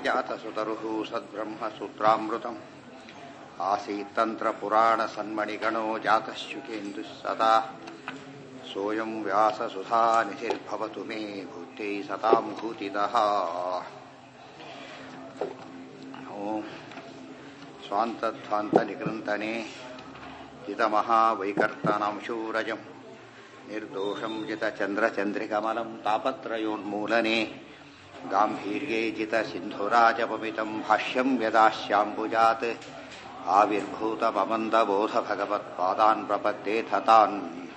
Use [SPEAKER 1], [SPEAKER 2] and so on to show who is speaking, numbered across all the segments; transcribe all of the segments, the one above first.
[SPEAKER 1] पारिजातसुतरुः सद्ब्रह्मसूत्रामृतम् आसीत्तन्त्रपुराणसन्मणिगणो जातः शुकेन्दुः सदा सोऽयं व्याससुधानिधिर्भवतु मे भूत्यै सतां भूतितः ॐ स्वान्तध्वान्तनिकृन्तने जितमहावैकर्तनां शूरजम् निर्दोषं जितचन्द्रचन्द्रिकमलं तापत्रयोन्मूलने गाम्भीर्ये जितसिन्धुराजपमितं भाष्यं यदाश्याम्बुजात् आविर्भूतममन्दबोधभगवत्पादान् प्रपद्येथ तान्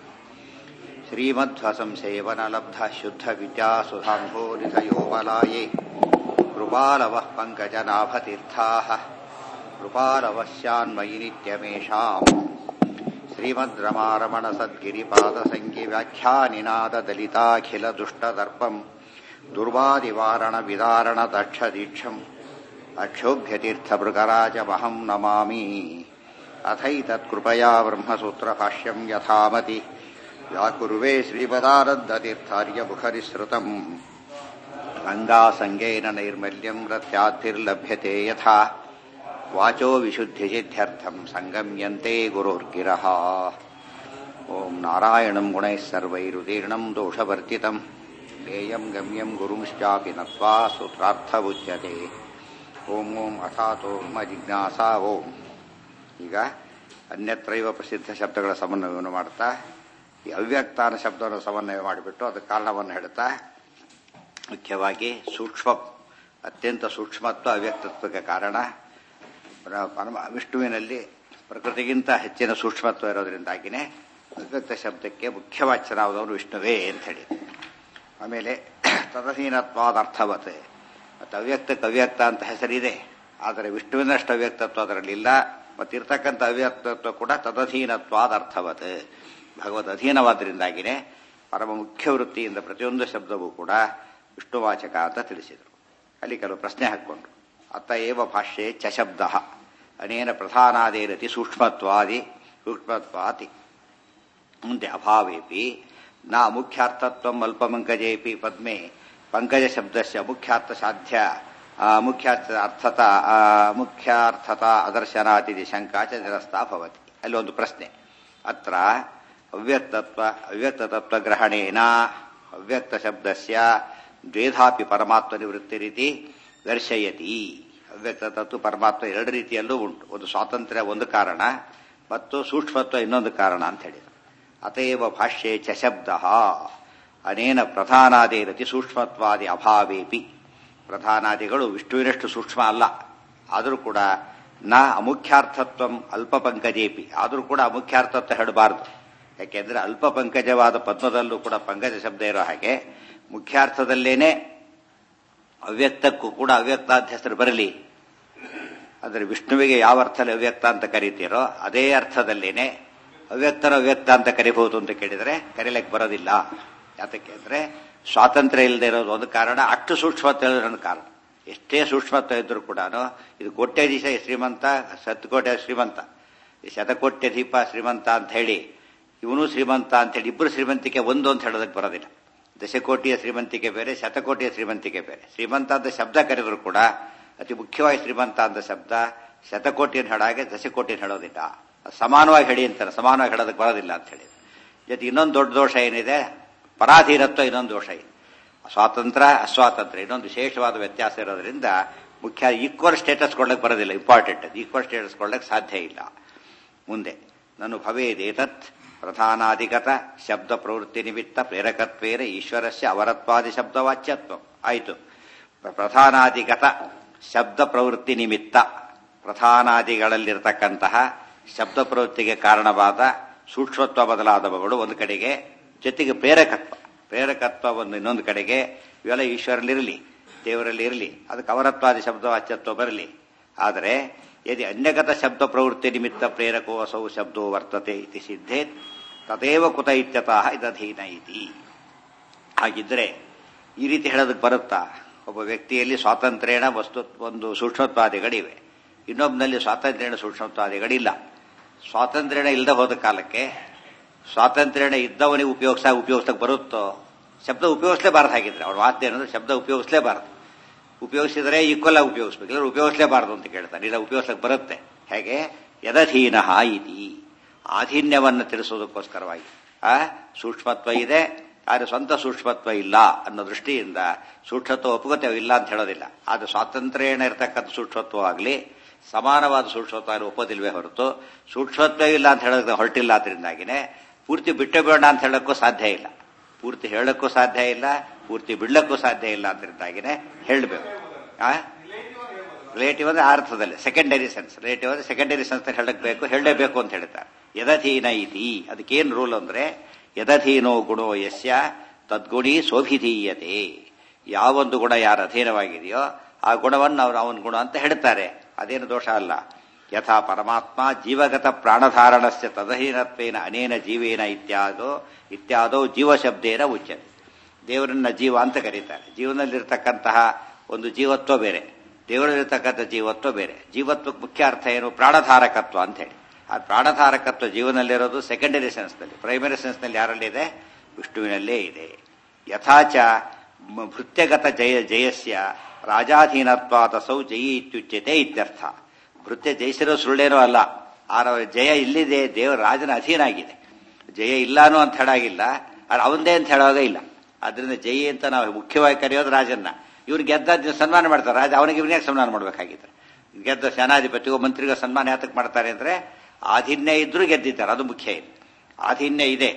[SPEAKER 1] श्रीमध्वसंसेवनलब्धशुद्धविद्यासुधाम्भोरितयोमलाये कृपालवः पङ्कजनाभतीर्थाः कृपालवस्यान्मयि नित्यमेषाम् श्रीमद्रमारमणसद्गिरिपादसङ्ख्यव्याख्यानिनाददलिताखिलदुष्टदर्पम् दुर्वादिवारणविदारणदक्षदीक्षम् अक्षोभ्यतीर्थभृगराजमहम् नमामि अथैतत्कृपया ब्रह्मसूत्रभाष्यम् यथामति व्याकुर्वे श्रीपदानन्दतीर्थार्यमुखनिःसृतम् गङ्गासङ्गेन नैर्मल्यम् रथ्याद्धिर्लभ्यते यथा वाचो विशुद्धिसिद्ध्यर्थम् सङ्गम्यन्ते गुरोर्गिरः ॐ नारायणम् गुणैः सर्वैरुदीर्णम् दोषवर्जितम् ज्ञेयम् गम्यम् गुरुंश्चापि नत्वा सूत्रार्थमुच्यते ಓಂ ಓಂ ಅಥಾತೋ ಮ ಜಿಜ್ಞಾಸಾ ಓಂ ಈಗ ಅನ್ಯತ್ರೈವ ಪ್ರಸಿದ್ಧ ಶಬ್ದಗಳ ಸಮನ್ವಯವನ್ನು ಮಾಡ್ತಾ ಈ ಅವ್ಯಕ್ತಾನ ಶಬ್ದವನ್ನು ಸಮನ್ವಯ ಮಾಡಿಬಿಟ್ಟು ಅದಕ್ಕೆ ಕಾರಣವನ್ನು ಹೇಳ್ತಾ ಮುಖ್ಯವಾಗಿ ಸೂಕ್ಷ್ಮ ಅತ್ಯಂತ ಸೂಕ್ಷ್ಮತ್ವ ಅವ್ಯಕ್ತತ್ವಕ್ಕೆ ಕಾರಣ ಪರಮ ವಿಷ್ಣುವಿನಲ್ಲಿ ಪ್ರಕೃತಿಗಿಂತ ಹೆಚ್ಚಿನ ಸೂಕ್ಷ್ಮತ್ವ ಇರೋದ್ರಿಂದಾಗಿನೇ ಅವ್ಯಕ್ತ ಶಬ್ದಕ್ಕೆ ಮುಖ್ಯವಾಚನಾದವರು ವಿಷ್ಣುವೇ ಅಂತ ಹೇಳಿ ಆಮೇಲೆ ತದಹೀನತ್ವಾದರ್ಥವತ್ ಮತ್ತು ಅವ್ಯಕ್ತಕ್ಕೆ ಅವ್ಯಕ್ತ ಅಂತ ಹೆಸರಿದೆ ಆದರೆ ವಿಷ್ಣುವಿನಷ್ಟು ಅವ್ಯಕ್ತತ್ವ ಅದರಲ್ಲಿಲ್ಲ ಮತ್ತಿರ್ತಕ್ಕಂಥ ಅವ್ಯಕ್ತತ್ವ ಕೂಡ ತದಧೀನತ್ವಾದ ಅರ್ಥವತ್ ಭಗವದ್ ಅಧೀನವಾದ್ದರಿಂದಾಗಿನೇ ಪರಮ ಮುಖ್ಯ ವೃತ್ತಿಯಿಂದ ಪ್ರತಿಯೊಂದು ಶಬ್ದವೂ ಕೂಡ ವಿಷ್ಣುವಾಚಕ ಅಂತ ತಿಳಿಸಿದರು ಅಲ್ಲಿ ಕೆಲವು ಪ್ರಶ್ನೆ ಹಾಕ್ಕೊಂಡ್ರು ಅತ್ತ ಏವ ಭಾಷ್ಯೆ ಚ ಶಬ್ದ ಅನೇನ ಪ್ರಧಾನಾದೇರತಿ ಸೂಕ್ಷ್ಮತ್ವಾದಿ ಸೂಕ್ಷ್ಮತ್ವಾತಿ ಮುಂದೆ ಅಭಾವೇಪಿ ನ ಮುಖ್ಯಾರ್ಥತ್ವ ಅಲ್ಪಮಂಕಜೇಪಿ ಪದ್ಮೆ ಪಂಕಜ ಶಬ್ದಸ್ಯ ಮುಖ್ಯಾರ್ಥ ಸಾಧ್ಯ ಮುಖ್ಯಾರ್ಥ ಅರ್ಥತ ಮುಖ್ಯಾರ್ಥತ ಅದರ್ಶನಾತಿಥಿ ಶಂಕಾ ಚ ನಿರಸ್ತಾ ಭವತಿ ಅಲ್ಲಿ ಒಂದು ಪ್ರಶ್ನೆ ಅತ್ರ ಅವ್ಯಕ್ತತ್ವ ಅವ್ಯಕ್ತತತ್ವ ಗ್ರಹಣೇನ ಅವ್ಯಕ್ತ ಶಬ್ದಸ್ಯ ದ್ವೇಧಾಪಿ ಪರಮಾತ್ಮ ನಿವೃತ್ತಿರಿತಿ ದರ್ಶಯತಿ ಅವ್ಯಕ್ತ ತತ್ವ ಪರಮಾತ್ಮ ಎರಡು ರೀತಿಯಲ್ಲೂ ಉಂಟು ಒಂದು ಸ್ವಾತಂತ್ರ್ಯ ಒಂದು ಕಾರಣ ಮತ್ತು ಸೂಕ್ಷ್ಮತ್ವ ಇನ್ನೊಂದು ಕಾರಣ ಅಂತ ಹೇಳಿದರು ಅತೇವ ಭಾಷ್ಯೆ ಚ ಶಬ್ದ ಅನೇನ ಪ್ರಧಾನಾದಿರತಿ ಸೂಕ್ಷ್ಮತ್ವಾದಿ ಅಭಾವೇಪಿ ಪ್ರಧಾನಾದಿಗಳು ವಿಷ್ಣುವಿನಷ್ಟು ಸೂಕ್ಷ್ಮ ಅಲ್ಲ ಆದರೂ ಕೂಡ ನ ಅಮುಖ್ಯಾರ್ಥತ್ವ ಅಲ್ಪ ಪಂಕಜೇಪಿ ಆದರೂ ಕೂಡ ಅಮುಖ್ಯಾರ್ಥತ್ವ ಹೇಳಬಾರದು ಯಾಕೆಂದ್ರೆ ಅಲ್ಪ ಪಂಕಜವಾದ ಪದ್ಮದಲ್ಲೂ ಕೂಡ ಪಂಕಜ ಶಬ್ದ ಇರೋ ಹಾಗೆ ಮುಖ್ಯಾರ್ಥದಲ್ಲೇನೆ ಅವ್ಯಕ್ತಕ್ಕೂ ಕೂಡ ಅವ್ಯಕ್ತ ಅಂತ ಹೆಸರು ಬರಲಿ ಅಂದರೆ ವಿಷ್ಣುವಿಗೆ ಯಾವ ಅರ್ಥದಲ್ಲಿ ಅವ್ಯಕ್ತ ಅಂತ ಕರಿತೀರೋ ಅದೇ ಅರ್ಥದಲ್ಲೇನೆ ಅವ್ಯಕ್ತರ ಅವ್ಯಕ್ತ ಅಂತ ಕರಿಬಹುದು ಅಂತ ಕೇಳಿದರೆ ಕರೀಲಿಕ್ಕೆ ಬರೋದಿಲ್ಲ ಯಾತಕ್ಕೆ ಅಂದರೆ ಸ್ವಾತಂತ್ರ್ಯ ಇಲ್ಲದೆ ಇರೋದು ಒಂದು ಕಾರಣ ಅಷ್ಟು ಸೂಕ್ಷ್ಮತ್ವ ಒಂದು ಕಾರಣ ಎಷ್ಟೇ ಸೂಕ್ಷ್ಮತ್ವ ಇದ್ರೂ ಕೂಡ ಇದು ಕೋಟ್ಯಾಧೀಶ ಶ್ರೀಮಂತ ಸತ್ಕೋಟೆ ಶ್ರೀಮಂತ ಶತಕೋಟ್ಯ ದೀಪ ಶ್ರೀಮಂತ ಅಂತ ಹೇಳಿ ಇವನು ಶ್ರೀಮಂತ ಅಂತ ಹೇಳಿ ಇಬ್ಬರು ಶ್ರೀಮಂತಿಕೆ ಒಂದು ಅಂತ ಹೇಳೋದಕ್ಕೆ ಬರೋದಿಲ್ಲ ದಶಕೋಟಿಯ ಶ್ರೀಮಂತಿಕೆ ಬೇರೆ ಶತಕೋಟಿಯ ಶ್ರೀಮಂತಿಕೆ ಬೇರೆ ಶ್ರೀಮಂತ ಅಂತ ಶಬ್ದ ಕರೆದ್ರು ಕೂಡ ಅತಿ ಮುಖ್ಯವಾಗಿ ಶ್ರೀಮಂತ ಅಂತ ಶಬ್ದ ಶತಕೋಟಿಯನ್ನು ಹೇಳಾಗೆ ದಶಕೋಟಿಯನ್ನು ಹೇಳೋದಿಲ್ಲ ಸಮಾನವಾಗಿ ಹೇಳಿ ಅಂತಾರೆ ಸಮಾನವಾಗಿ ಹೇಳೋದಕ್ಕೆ ಬರೋದಿಲ್ಲ ಅಂತ ಹೇಳಿ ಜೊತೆ ಇನ್ನೊಂದು ದೊಡ್ಡ ದೋಷ ಏನಿದೆ ಪರಾಧೀನತ್ವ ಇನ್ನೊಂದು ದೋಷ ಇದೆ ಸ್ವಾತಂತ್ರ್ಯ ಅಸ್ವಾತಂತ್ರ್ಯ ಇನ್ನೊಂದು ವಿಶೇಷವಾದ ವ್ಯತ್ಯಾಸ ಇರೋದ್ರಿಂದ ಮುಖ್ಯ ಈಕ್ವಲ್ ಸ್ಟೇಟಸ್ ಕೊಡ್ಲಿಕ್ಕೆ ಬರೋದಿಲ್ಲ ಇಂಪಾರ್ಟೆಂಟ್ ಈಕ್ವಲ್ ಸ್ಟೇಟಸ್ ಕೊಡ್ಲಿಕ್ಕೆ ಸಾಧ್ಯ ಇಲ್ಲ ಮುಂದೆ ನಾನು ಭವೇದೇತತ್ ಪ್ರಧಾನಾಧಿಗತ ಶಬ್ದ ಪ್ರವೃತ್ತಿ ನಿಮಿತ್ತ ಪ್ರೇರಕತ್ವೇನ ಈಶ್ವರಸ್ಯ ಅವರತ್ವಾದಿ ಶಬ್ದವಾಚ್ಯತ್ವ ಆಯಿತು ಪ್ರಧಾನಾಧಿಗತ ಶಬ್ದ ಪ್ರವೃತ್ತಿ ನಿಮಿತ್ತ ಪ್ರಧಾನಾದಿಗಳಲ್ಲಿರತಕ್ಕಂತಹ ಶಬ್ದ ಪ್ರವೃತ್ತಿಗೆ ಕಾರಣವಾದ ಸೂಕ್ಷ್ಮತ್ವ ಬದಲಾದವುಗಳು ಒಂದು ಕಡೆಗೆ ಜೊತೆಗೆ ಪ್ರೇರಕತ್ವ ಪ್ರೇರಕತ್ವವನ್ನು ಇನ್ನೊಂದು ಕಡೆಗೆ ಇವೆಲ್ಲ ಈಶ್ವರಲ್ಲಿರಲಿ ದೇವರಲ್ಲಿ ಇರಲಿ ಅದಕ್ಕೆ ಅವರತ್ವಾದಿ ಶಬ್ದವಾಚ್ಯತ್ವ ಬರಲಿ ಆದರೆ ಯದಿ ಅನ್ಯಗತ ಶಬ್ದ ಪ್ರವೃತ್ತಿ ನಿಮಿತ್ತ ಪ್ರೇರಕೋ ಅಸೌ ಶಬ್ದೋ ವರ್ತತೆ ಇತಿ ಸಿದ್ಧೇ ತದೇವ ಕುತ ಇತ್ಯತಃ ಇದಧೀನ ಇತಿ ಹಾಗಿದ್ರೆ ಈ ರೀತಿ ಹೇಳೋದಕ್ಕೆ ಬರುತ್ತಾ ಒಬ್ಬ ವ್ಯಕ್ತಿಯಲ್ಲಿ ಸ್ವಾತಂತ್ರ್ಯನ ವಸ್ತು ಒಂದು ಸೂಕ್ಷ್ಮತ್ವಾದಿಗಳಿವೆ ಇನ್ನೊಬ್ಬನಲ್ಲಿ ಸ್ವಾತಂತ್ರ್ಯನ ಸೂಕ್ಷ್ಮತ್ವಾದಿಗಳಿಲ್ಲ ಸ್ವಾತಂತ್ರ್ಯನ ಇಲ್ಲದೆ ಹೋದ ಕಾಲಕ್ಕೆ ಸ್ವಾತಂತ್ರ್ಯನ ಇದ್ದವನಿಗೆ ಉಪಯೋಗಿಸ ಉಪಯೋಗಿಸಕ್ಕೆ ಬರುತ್ತೋ ಶಬ್ದ ಉಪಯೋಗಿಸಲೇಬಾರದು ಹಾಗಿದ್ರೆ ಅವ್ರ ಮಾತೇನಂದ್ರೆ ಶಬ್ದ ಉಪಯೋಗಿಸಲೇಬಾರದು ಉಪಯೋಗಿಸಿದರೆ ಈಕ್ವಲ್ ಆಗಿ ಉಪಯೋಗಿಸ್ಬೇಕು ಇಲ್ಲ ಉಪಯೋಗಿಸಲೇಬಾರದು ಅಂತ ಕೇಳ್ತಾನೆ ಇಲ್ಲ ಉಪಯೋಗಿಸಕ್ಕೆ ಬರುತ್ತೆ ಹೇಗೆ ಯದಧೀನ ಇತಿ ಆಧೀನ್ಯವನ್ನು ತಿಳಿಸೋದಕ್ಕೋಸ್ಕರವಾಗಿ ಆ ಸೂಕ್ಷ್ಮತ್ವ ಇದೆ ಆದರೆ ಸ್ವಂತ ಸೂಕ್ಷ್ಮತ್ವ ಇಲ್ಲ ಅನ್ನೋ ದೃಷ್ಟಿಯಿಂದ ಸೂಕ್ಷ್ಮತ್ವ ಒಪ್ಪುಗತೆ ಇಲ್ಲ ಅಂತ ಹೇಳೋದಿಲ್ಲ ಆದರೆ ಸ್ವಾತಂತ್ರ್ಯೇಣ ಇರತಕ್ಕಂಥ ಸೂಕ್ಷ್ಮತ್ವ ಆಗಲಿ ಸಮಾನವಾದ ಸೂಕ್ಷ್ಮತ್ವ ಆಗಲಿ ಒಪ್ಪೋದಿಲ್ವೇ ಹೊರತು ಸೂಕ್ಷ್ಮತ್ವ ಇಲ್ಲ ಅಂತ ಹೇಳೋದಕ್ಕೆ ಹೊರಟಿಲ್ಲ ಅದರಿಂದಾಗಿನೇ ಪೂರ್ತಿ ಬಿಟ್ಟು ಬೇಡ ಅಂತ ಹೇಳೋಕ್ಕೂ ಸಾಧ್ಯ ಇಲ್ಲ ಪೂರ್ತಿ ಹೇಳಕ್ಕೂ ಸಾಧ್ಯ ಇಲ್ಲ ಪೂರ್ತಿ ಬಿಡ್ಲಕ್ಕೂ ಸಾಧ್ಯ ಇಲ್ಲ ಅದರಿಂದಾಗಿನೇ ಹೇಳಬೇಕು ಆ ರಿಲೇಟಿವ್ ಅಂದ್ರೆ ಆ ಅರ್ಥದಲ್ಲಿ ಸೆಕೆಂಡರಿ ಸೆನ್ಸ್ ರಿಲೇಟಿವ್ ಅಂದ್ರೆ ಸೆಕೆಂಡರಿ ಸೆನ್ಸ್ ಹೇಳಕ್ ಬೇಕು ಹೇಳಲೇಬೇಕು ಅಂತ ಹೇಳ್ತಾರೆ ಯದಧೀನ ಇತಿ ಅದಕ್ಕೇನು ರೂಲ್ ಅಂದ್ರೆ ಯದಧೀನೋ ಗುಣೋ ಯಸ್ಯ ತದ್ಗುಣಿ ಶೋಭಿಧೀಯತೆ ಯಾವೊಂದು ಗುಣ ಯಾರ ಅಧೀನವಾಗಿದೆಯೋ ಆ ಗುಣವನ್ನು ಅವರು ಅವನ ಗುಣ ಅಂತ ಹೇಳ್ತಾರೆ ಅದೇನು ದೋಷ ಅಲ್ಲ ಯಥಾ ಪರಮಾತ್ಮ ಜೀವಗತ ಪ್ರಾಣಧಾರಣಸ್ಯ ತದಹೀನತ್ವೇನ ಅನೇನ ಜೀವೇನ ಇತ್ಯಾದೋ ಇತ್ಯಾದೋ ಜೀವಶಬ್ದೇನ ಉಚ್ಯತೆ ದೇವರನ್ನ ಜೀವ ಅಂತ ಕರೀತಾರೆ ಜೀವನದಲ್ಲಿರ್ತಕ್ಕಂತಹ ಒಂದು ಜೀವತ್ವ ಬೇರೆ ದೇವರಲ್ಲಿರ್ತಕ್ಕಂಥ ಜೀವತ್ವ ಬೇರೆ ಜೀವತ್ವಕ್ಕೆ ಮುಖ್ಯ ಅರ್ಥ ಏನು ಪ್ರಾಣಧಾರಕತ್ವ ಅಂತ ಹೇಳಿ ಆ ಪ್ರಾಣಧಾರಕತ್ವ ಜೀವನದಲ್ಲಿರೋದು ಸೆಕೆಂಡರಿ ಸೆನ್ಸ್ನಲ್ಲಿ ಪ್ರೈಮರಿ ಸೆನ್ಸ್ನಲ್ಲಿ ಯಾರಲ್ಲಿದೆ ವಿಷ್ಣುವಿನಲ್ಲೇ ಇದೆ ಯಥಾಚ ಭೃತ್ಯಗತ ಜಯ ಜಯಸ್ಯ ರಾಜಾಧೀನತ್ವಾದಸೌ ಜಯಿ ಇತ್ಯುಚ್ಯತೆ ಇತ್ಯರ್ಥ ಭೃತ್ಯ ಜಯಿಸಿರೋ ಸುಳ್ಳೇನೋ ಅಲ್ಲ ಆ ಜಯ ಇಲ್ಲಿದೆ ದೇವರ ರಾಜನ ಅಧೀನ ಆಗಿದೆ ಜಯ ಇಲ್ಲಾನು ಅಂತ ಹೇಳಾಗಿಲ್ಲ ಆದ್ರೆ ಅವಂದೇ ಅಂತ ಹೇಳುವಾಗ ಇಲ್ಲ ಅದರಿಂದ ಜಯಿ ಅಂತ ನಾವು ಮುಖ್ಯವಾಗಿ ಕರೆಯೋದು ರಾಜನ್ನ ಇವ್ರು ಗೆದ್ದ ಸನ್ಮಾನ ಮಾಡ್ತಾರೆ ರಾಜ ಅವನಿಗೆ ಇವನಿಗೆ ಸನ್ಮಾನ ಮಾಡಬೇಕಾಗಿದ್ರೆ ಗೆದ್ದ ಸೇನಾಧಿಪತಿಗೂ ಮಂತ್ರಿಗೂ ಸನ್ಮಾನ ಯಾತಕ್ಕೆ ಮಾಡ್ತಾರೆ ಅಂದ್ರೆ ಆಧೀನ್ಯ ಇದ್ರೂ ಗೆದ್ದಿದ್ದಾರೆ ಅದು ಮುಖ್ಯ ಇಲ್ಲ ಆಧೀನ್ಯ ಇದೆ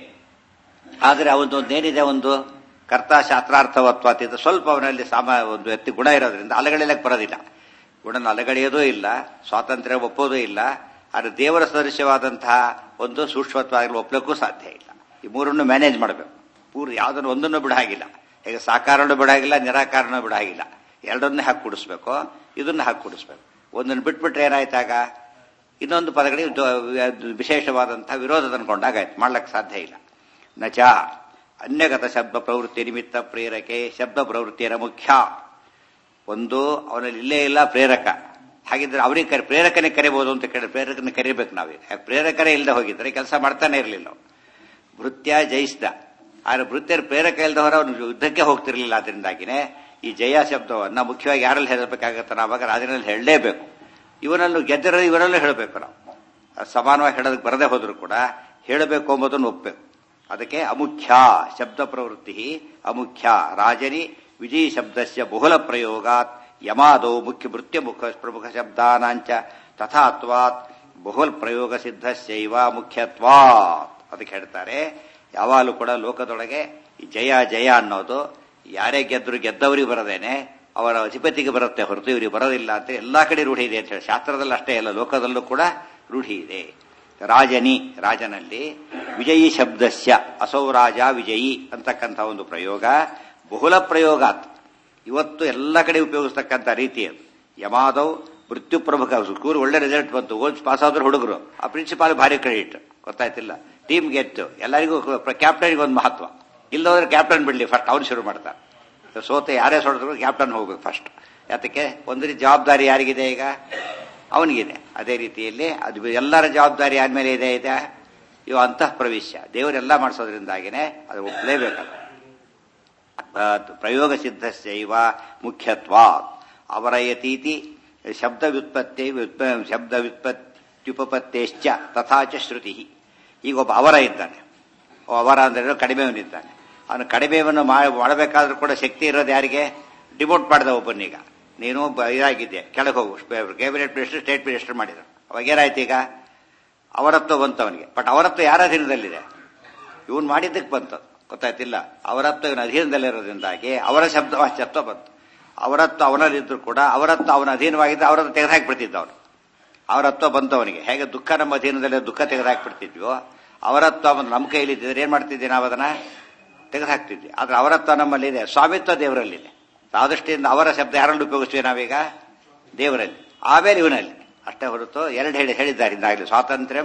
[SPEAKER 1] ಆದರೆ ಅವನದೊಂದು ಏನಿದೆ ಒಂದು ಕರ್ತ ಶಾಸ್ತ್ರಾರ್ಥವತ್ವ ಅಂತ ಸ್ವಲ್ಪ ಅವನಲ್ಲಿ ಸಾಮ ಒಂದು ಎತ್ತಿ ಗುಣ ಇರೋದ್ರಿಂದ ಅಲಗಳೆಲ್ಲಕ್ಕೆ ಬರೋದಿಲ್ಲ ಗುಣನ ಅಲಗಳೆಯೋದೂ ಇಲ್ಲ ಸ್ವಾತಂತ್ರ್ಯ ಒಪ್ಪೋದೂ ಇಲ್ಲ ಆದರೆ ದೇವರ ಸದೃಶ್ಯವಾದಂತಹ ಒಂದು ಸೂಕ್ಷ್ಮತ್ವ ಒಪ್ಪಲಿಕ್ಕೂ ಸಾಧ್ಯ ಇಲ್ಲ ಈ ಮೂರನ್ನು ಮ್ಯಾನೇಜ್ ಮಾಡಬೇಕು ಪೂರ್ತಿ ಯಾವುದನ್ನು ಒಂದನ್ನು ಬಿಡಾಗಿಲ್ಲ ಈಗ ಸಾಕಾರನೂ ಬಿಡಾಗಿಲ್ಲ ನಿರಾಕಾರನೂ ಬಿಡಾಗಿಲ್ಲ ಎರಡನ್ನೇ ಹಾಕಿ ಕುಡಿಸ್ಬೇಕು ಇದನ್ನ ಹಾಕಿ ಕುಡಿಸ್ಬೇಕು ಒಂದನ್ನು ಬಿಟ್ಬಿಟ್ರೆ ಏನಾಯ್ತಾಗ ಇನ್ನೊಂದು ಪದಗಳಿಗೆ ವಿಶೇಷವಾದಂತಹ ವಿರೋಧ ತಂದ್ಕೊಂಡಾಗಾಯ್ತು ಮಾಡ್ಲಿಕ್ಕೆ ಸಾಧ್ಯ ಇಲ್ಲ ನಚ ಅನ್ಯಗತ ಶಬ್ದ ಪ್ರವೃತ್ತಿ ನಿಮಿತ್ತ ಪ್ರೇರಕೆ ಶಬ್ದ ಪ್ರವೃತ್ತಿಯರ ಮುಖ್ಯ ಒಂದು ಅವನಲ್ಲಿ ಇಲ್ಲೇ ಇಲ್ಲ ಪ್ರೇರಕ ಹಾಗಿದ್ರೆ ಅವನಿಗೆ ಕರೆ ಪ್ರೇರಕನೇ ಕರಿಬಹುದು ಅಂತ ಕೇಳಿ ಪ್ರೇರಕನ ಕರಿಬೇಕು ನಾವೀಗ ಪ್ರೇರಕರೇ ಇಲ್ಲದೆ ಹೋಗಿದ್ರೆ ಕೆಲಸ ಮಾಡ್ತಾನೆ ಇರಲಿಲ್ಲ ಭೃತ್ಯ ಜಯಿಸಿದ ಆದ್ರೆ ಭೃತ್ಯರ ಪ್ರೇರಕ ಇಲ್ಲದವರ ಅವನು ಯುದ್ಧಕ್ಕೆ ಹೋಗ್ತಿರ್ಲಿಲ್ಲ ಅದರಿಂದಾಗಿನೇ ಈ ಜಯ ಶಬ್ದವನ್ನ ಮುಖ್ಯವಾಗಿ ಯಾರಲ್ಲಿ ಹೇಳಬೇಕಾಗತ್ತೆ ನಾವಾಗ ರಾಜನಲ್ಲಿ ಹೇಳಲೇಬೇಕು ಇವನನ್ನು ಗೆದ್ದರ ಇವರಲ್ಲೂ ಹೇಳಬೇಕು ನಾವು ಸಮಾನವಾಗಿ ಹೇಳೋದಕ್ಕೆ ಬರದೇ ಹೋದ್ರು ಕೂಡ ಹೇಳಬೇಕು ಎಂಬುದನ್ನು ಒಪ್ಪಬೇಕು ಅದಕ್ಕೆ ಅಮುಖ್ಯ ಶಬ್ದ ಪ್ರವೃತ್ತಿ ಅಮುಖ್ಯ ರಾಜನಿ ವಿಜಯ ಶಬ್ದಸ್ಯ ಬಹುಲ ಪ್ರಯೋಗಾತ್ ಯಮಾದೋ ಮುಖ್ಯ ಭೃತ್ಯ ಮುಖ ಪ್ರಮುಖ ಶಬ್ದಾನಾಂಚ ತಥಾತ್ವಾತ್ ಬಹುಲ್ ಪ್ರಯೋಗ ಸಿದ್ಧಸ್ಯೈವ ಮುಖ್ಯತ್ವಾತ್ ಅದಕ್ಕೆ ಹೇಳ್ತಾರೆ ಯಾವಾಗಲೂ ಕೂಡ ಲೋಕದೊಳಗೆ ಈ ಜಯ ಜಯ ಅನ್ನೋದು ಯಾರೇ ಗೆದ್ರು ಗೆದ್ದವರಿಗೆ ಬರದೇನೆ ಅವರ ಅಧಿಪತಿಗೆ ಬರುತ್ತೆ ಹೊರತು ಇವರಿಗೆ ಬರೋದಿಲ್ಲ ಅಂತ ಎಲ್ಲಾ ಕಡೆ ರೂಢಿ ಇದೆ ಅಂತ ಹೇಳಿ ಶಾಸ್ತ್ರದಲ್ಲಿ ಅಷ್ಟೇ ಅಲ್ಲ ಲೋಕದಲ್ಲೂ ಕೂಡ ರೂಢಿ ಇದೆ ರಾಜನಿ ರಾಜನಲ್ಲಿ ವಿಜಯಿ ಶಬ್ದಸ್ಯ ಅಸೌ ರಾಜ ವಿಜಯಿ ಅಂತಕ್ಕಂಥ ಒಂದು ಪ್ರಯೋಗ ಬಹುಲ ಪ್ರಯೋಗಾತ್ ಇವತ್ತು ಎಲ್ಲ ಕಡೆ ಉಪಯೋಗಿಸ್ತಕ್ಕಂಥ ರೀತಿ ಅದು ಯಮಾದವ್ ಮೃತ್ಯು ಪ್ರಮುಖ ಸ್ಕೂಲ್ ಒಳ್ಳೆ ರಿಸಲ್ಟ್ ಬಂತು ಓಲ್ಸ್ ಪಾಸ್ ಆದ್ರು ಹುಡುಗರು ಆ ಪ್ರಿನ್ಸಿಪಾಲ್ ಭಾರಿ ಕ್ರೆಡಿಟ್ ಗೊತ್ತಾಯ್ತಿಲ್ಲ ಟೀಮ್ ಗೆತ್ತು ಎಲ್ಲರಿಗೂ ಕ್ಯಾಪ್ಟನ್ಗೆ ಒಂದು ಮಹತ್ವ ಇಲ್ಲದವ್ರೆ ಕ್ಯಾಪ್ಟನ್ ಬಿಡ್ಲಿ ಫಸ್ಟ್ ಅವ್ನು ಶುರು ಮಾಡ್ತಾರೆ ಸೋತೆ ಯಾರೇ ಸೊಡಿದ್ರು ಕ್ಯಾಪ್ಟನ್ ಹೋಗ್ಬೇಕು ಫಸ್ಟ್ ಯಾತಕ್ಕೆ ಒಂದು ರೀತಿ ಜವಾಬ್ದಾರಿ ಯಾರಿಗಿದೆ ಈಗ ಅವನಿಗಿದೆ ಅದೇ ರೀತಿಯಲ್ಲಿ ಅದು ಎಲ್ಲರ ಜವಾಬ್ದಾರಿ ಆದ್ಮೇಲೆ ಇದೆ ಇದೆ ಇವು ಅಂತಃ ಪ್ರವೇಶ ದೇವರೆಲ್ಲ ಮಾಡಿಸೋದ್ರಿಂದಾಗಿನೇ ಅದು ಒಪ್ಪಲೇಬೇಕಲ್ಲ ಪ್ರಯೋಗ ಸಿದ್ಧಸ್ಯೈವ ಮುಖ್ಯತ್ವ ಅವರ ಯತೀತಿ ಶಬ್ದ ವ್ಯುತ್ಪತ್ತಿ ಶಬ್ದ ವ್ಯುತ್ಪತ್ತ್ಯುಪಪತ್ತೇಶ್ಚ ತಥಾಚ ಶ್ರುತಿ ಈಗ ಒಬ್ಬ ಅವರ ಇದ್ದಾನೆ ಅವರ ಅಂದ್ರೆ ಕಡಿಮೆಯವನಿದ್ದಾನೆ ಅವನು ಕಡಿಮೆಯನ್ನು ಮಾಡಬೇಕಾದ್ರೂ ಕೂಡ ಶಕ್ತಿ ಇರೋದು ಯಾರಿಗೆ ಡಿಮೋಟ್ ಮಾಡಿದ ಒಬ್ಬನೀಗ ನೀನು ಇದಾಗಿದ್ದೆ ಕೆಳಗೆ ಹೋಗು ಕ್ಯಾಬಿನೆಟ್ ಮಿನಿಸ್ಟರ್ ಸ್ಟೇಟ್ ಮಿನಿಸ್ಟರ್ ಮಾಡಿದ್ರು ಅವಾಗ ಏನಾಯ್ತು ಈಗ ಅವರತ್ವ ಬಂತು ಅವನಿಗೆ ಬಟ್ ಅವರತ್ವ ಯಾರ ಅಧೀನದಲ್ಲಿದೆ ಇವನು ಮಾಡಿದ್ದಕ್ಕೆ ಬಂತು ಗೊತ್ತಾಯ್ತಿಲ್ಲ ಅವರತ್ವ ಇವನ ಅಧೀನದಲ್ಲಿರೋದ್ರಿಂದಾಗಿ ಅವರ ಶಬ್ದ ವಾಚ್ಯತ್ವ ಬಂತು ಅವರತ್ವ ಅವನಲ್ಲಿದ್ರು ಕೂಡ ಅವರತ್ವ ಅವನ ಅಧೀನವಾಗಿದ್ದರೆ ಅವರನ್ನು ತೆಗೆದುಹಾಕ್ಬಿಡ್ತಿದ್ದ ಅವನು ಅವರತ್ವ ಬಂತು ಅವನಿಗೆ ಹೇಗೆ ದುಃಖ ನಮ್ಮ ಅಧೀನದಲ್ಲಿ ದುಃಖ ತೆಗೆದುಹಾಕ್ಬಿಡ್ತಿದ್ವೋ ಅವರತ್ವ ಅವನು ನಮ್ಮ ಕೈಲಿದ್ದರೆ ಏನ್ ಮಾಡ್ತಿದ್ವಿ ನಾವು ಅದನ್ನ ತೆಗೆದುಹಾಕ್ತಿದ್ವಿ ಆದ್ರೆ ಅವರತ್ವ ನಮ್ಮಲ್ಲಿದೆ ಸ್ವಾಮಿತ್ವ ದೇವರಲ್ಲಿದೆ ಆದಷ್ಟಿಂದ ಅವರ ಶಬ್ದ ಯಾರಲ್ಲಿ ಉಪಯೋಗಿಸ್ತೀವಿ ನಾವೀಗ ದೇವರಲ್ಲಿ ಆಮೇಲೆ ಇವನಲ್ಲಿ ಅಷ್ಟೇ ಹೊರತು ಎರಡು ಹೇಳಿ ಹೇಳಿದ್ದಾರೆ ಇದಾಗಲಿ ಸ್ವಾತಂತ್ರ್ಯಂ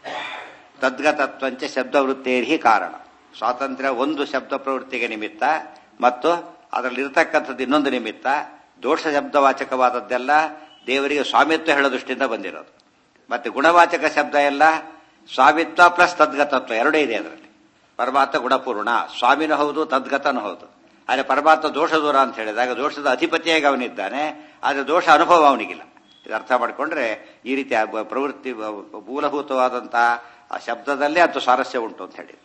[SPEAKER 1] ತದ್ಗತತ್ವಂಚ ಶಬ್ದವೃತ್ತೇರಿ ಕಾರಣ ಸ್ವಾತಂತ್ರ್ಯ ಒಂದು ಶಬ್ದ ಪ್ರವೃತ್ತಿಗೆ ನಿಮಿತ್ತ ಮತ್ತು ಅದರಲ್ಲಿ ಇರತಕ್ಕಂಥದ್ದು ಇನ್ನೊಂದು ನಿಮಿತ್ತ ದೋಷ ಶಬ್ದವಾಚಕವಾದದ್ದೆಲ್ಲ ದೇವರಿಗೆ ಸ್ವಾಮಿತ್ವ ಹೇಳೋ ದೃಷ್ಟಿಯಿಂದ ಬಂದಿರೋದು ಮತ್ತೆ ಗುಣವಾಚಕ ಶಬ್ದ ಎಲ್ಲ ಸ್ವಾಮಿತ್ವ ಪ್ಲಸ್ ತದ್ಗತತ್ವ ಎರಡೂ ಇದೆ ಅದರಲ್ಲಿ ಪರಮಾತ್ಮ ಗುಣಪೂರ್ಣ ಸ್ವಾಮಿನೂ ಹೌದು ತದ್ಗತನೂ ಹೌದು ಆದರೆ ಪರಮಾತ್ಮ ದೋಷ ದೂರ ಅಂತ ಹೇಳಿದಾಗ ದೋಷದ ಅಧಿಪತಿಯಾಗಿ ಅವನಿದ್ದಾನೆ ಆದರೆ ದೋಷ ಅನುಭವ ಅವನಿಗಿಲ್ಲ ಇದು ಅರ್ಥ ಮಾಡಿಕೊಂಡ್ರೆ ಈ ರೀತಿ ಆ ಬ- ಪ್ರವೃತ್ತಿ ಬ- ಬ- ಮೂಲಭೂತವಾದಂತಹ ಆ ಶಬ್ದದಲ್ಲೇ ಅದು ಸ್ವಾರಸ್ಯ ಉಂಟು ಅಂತ ಹೇಳಿ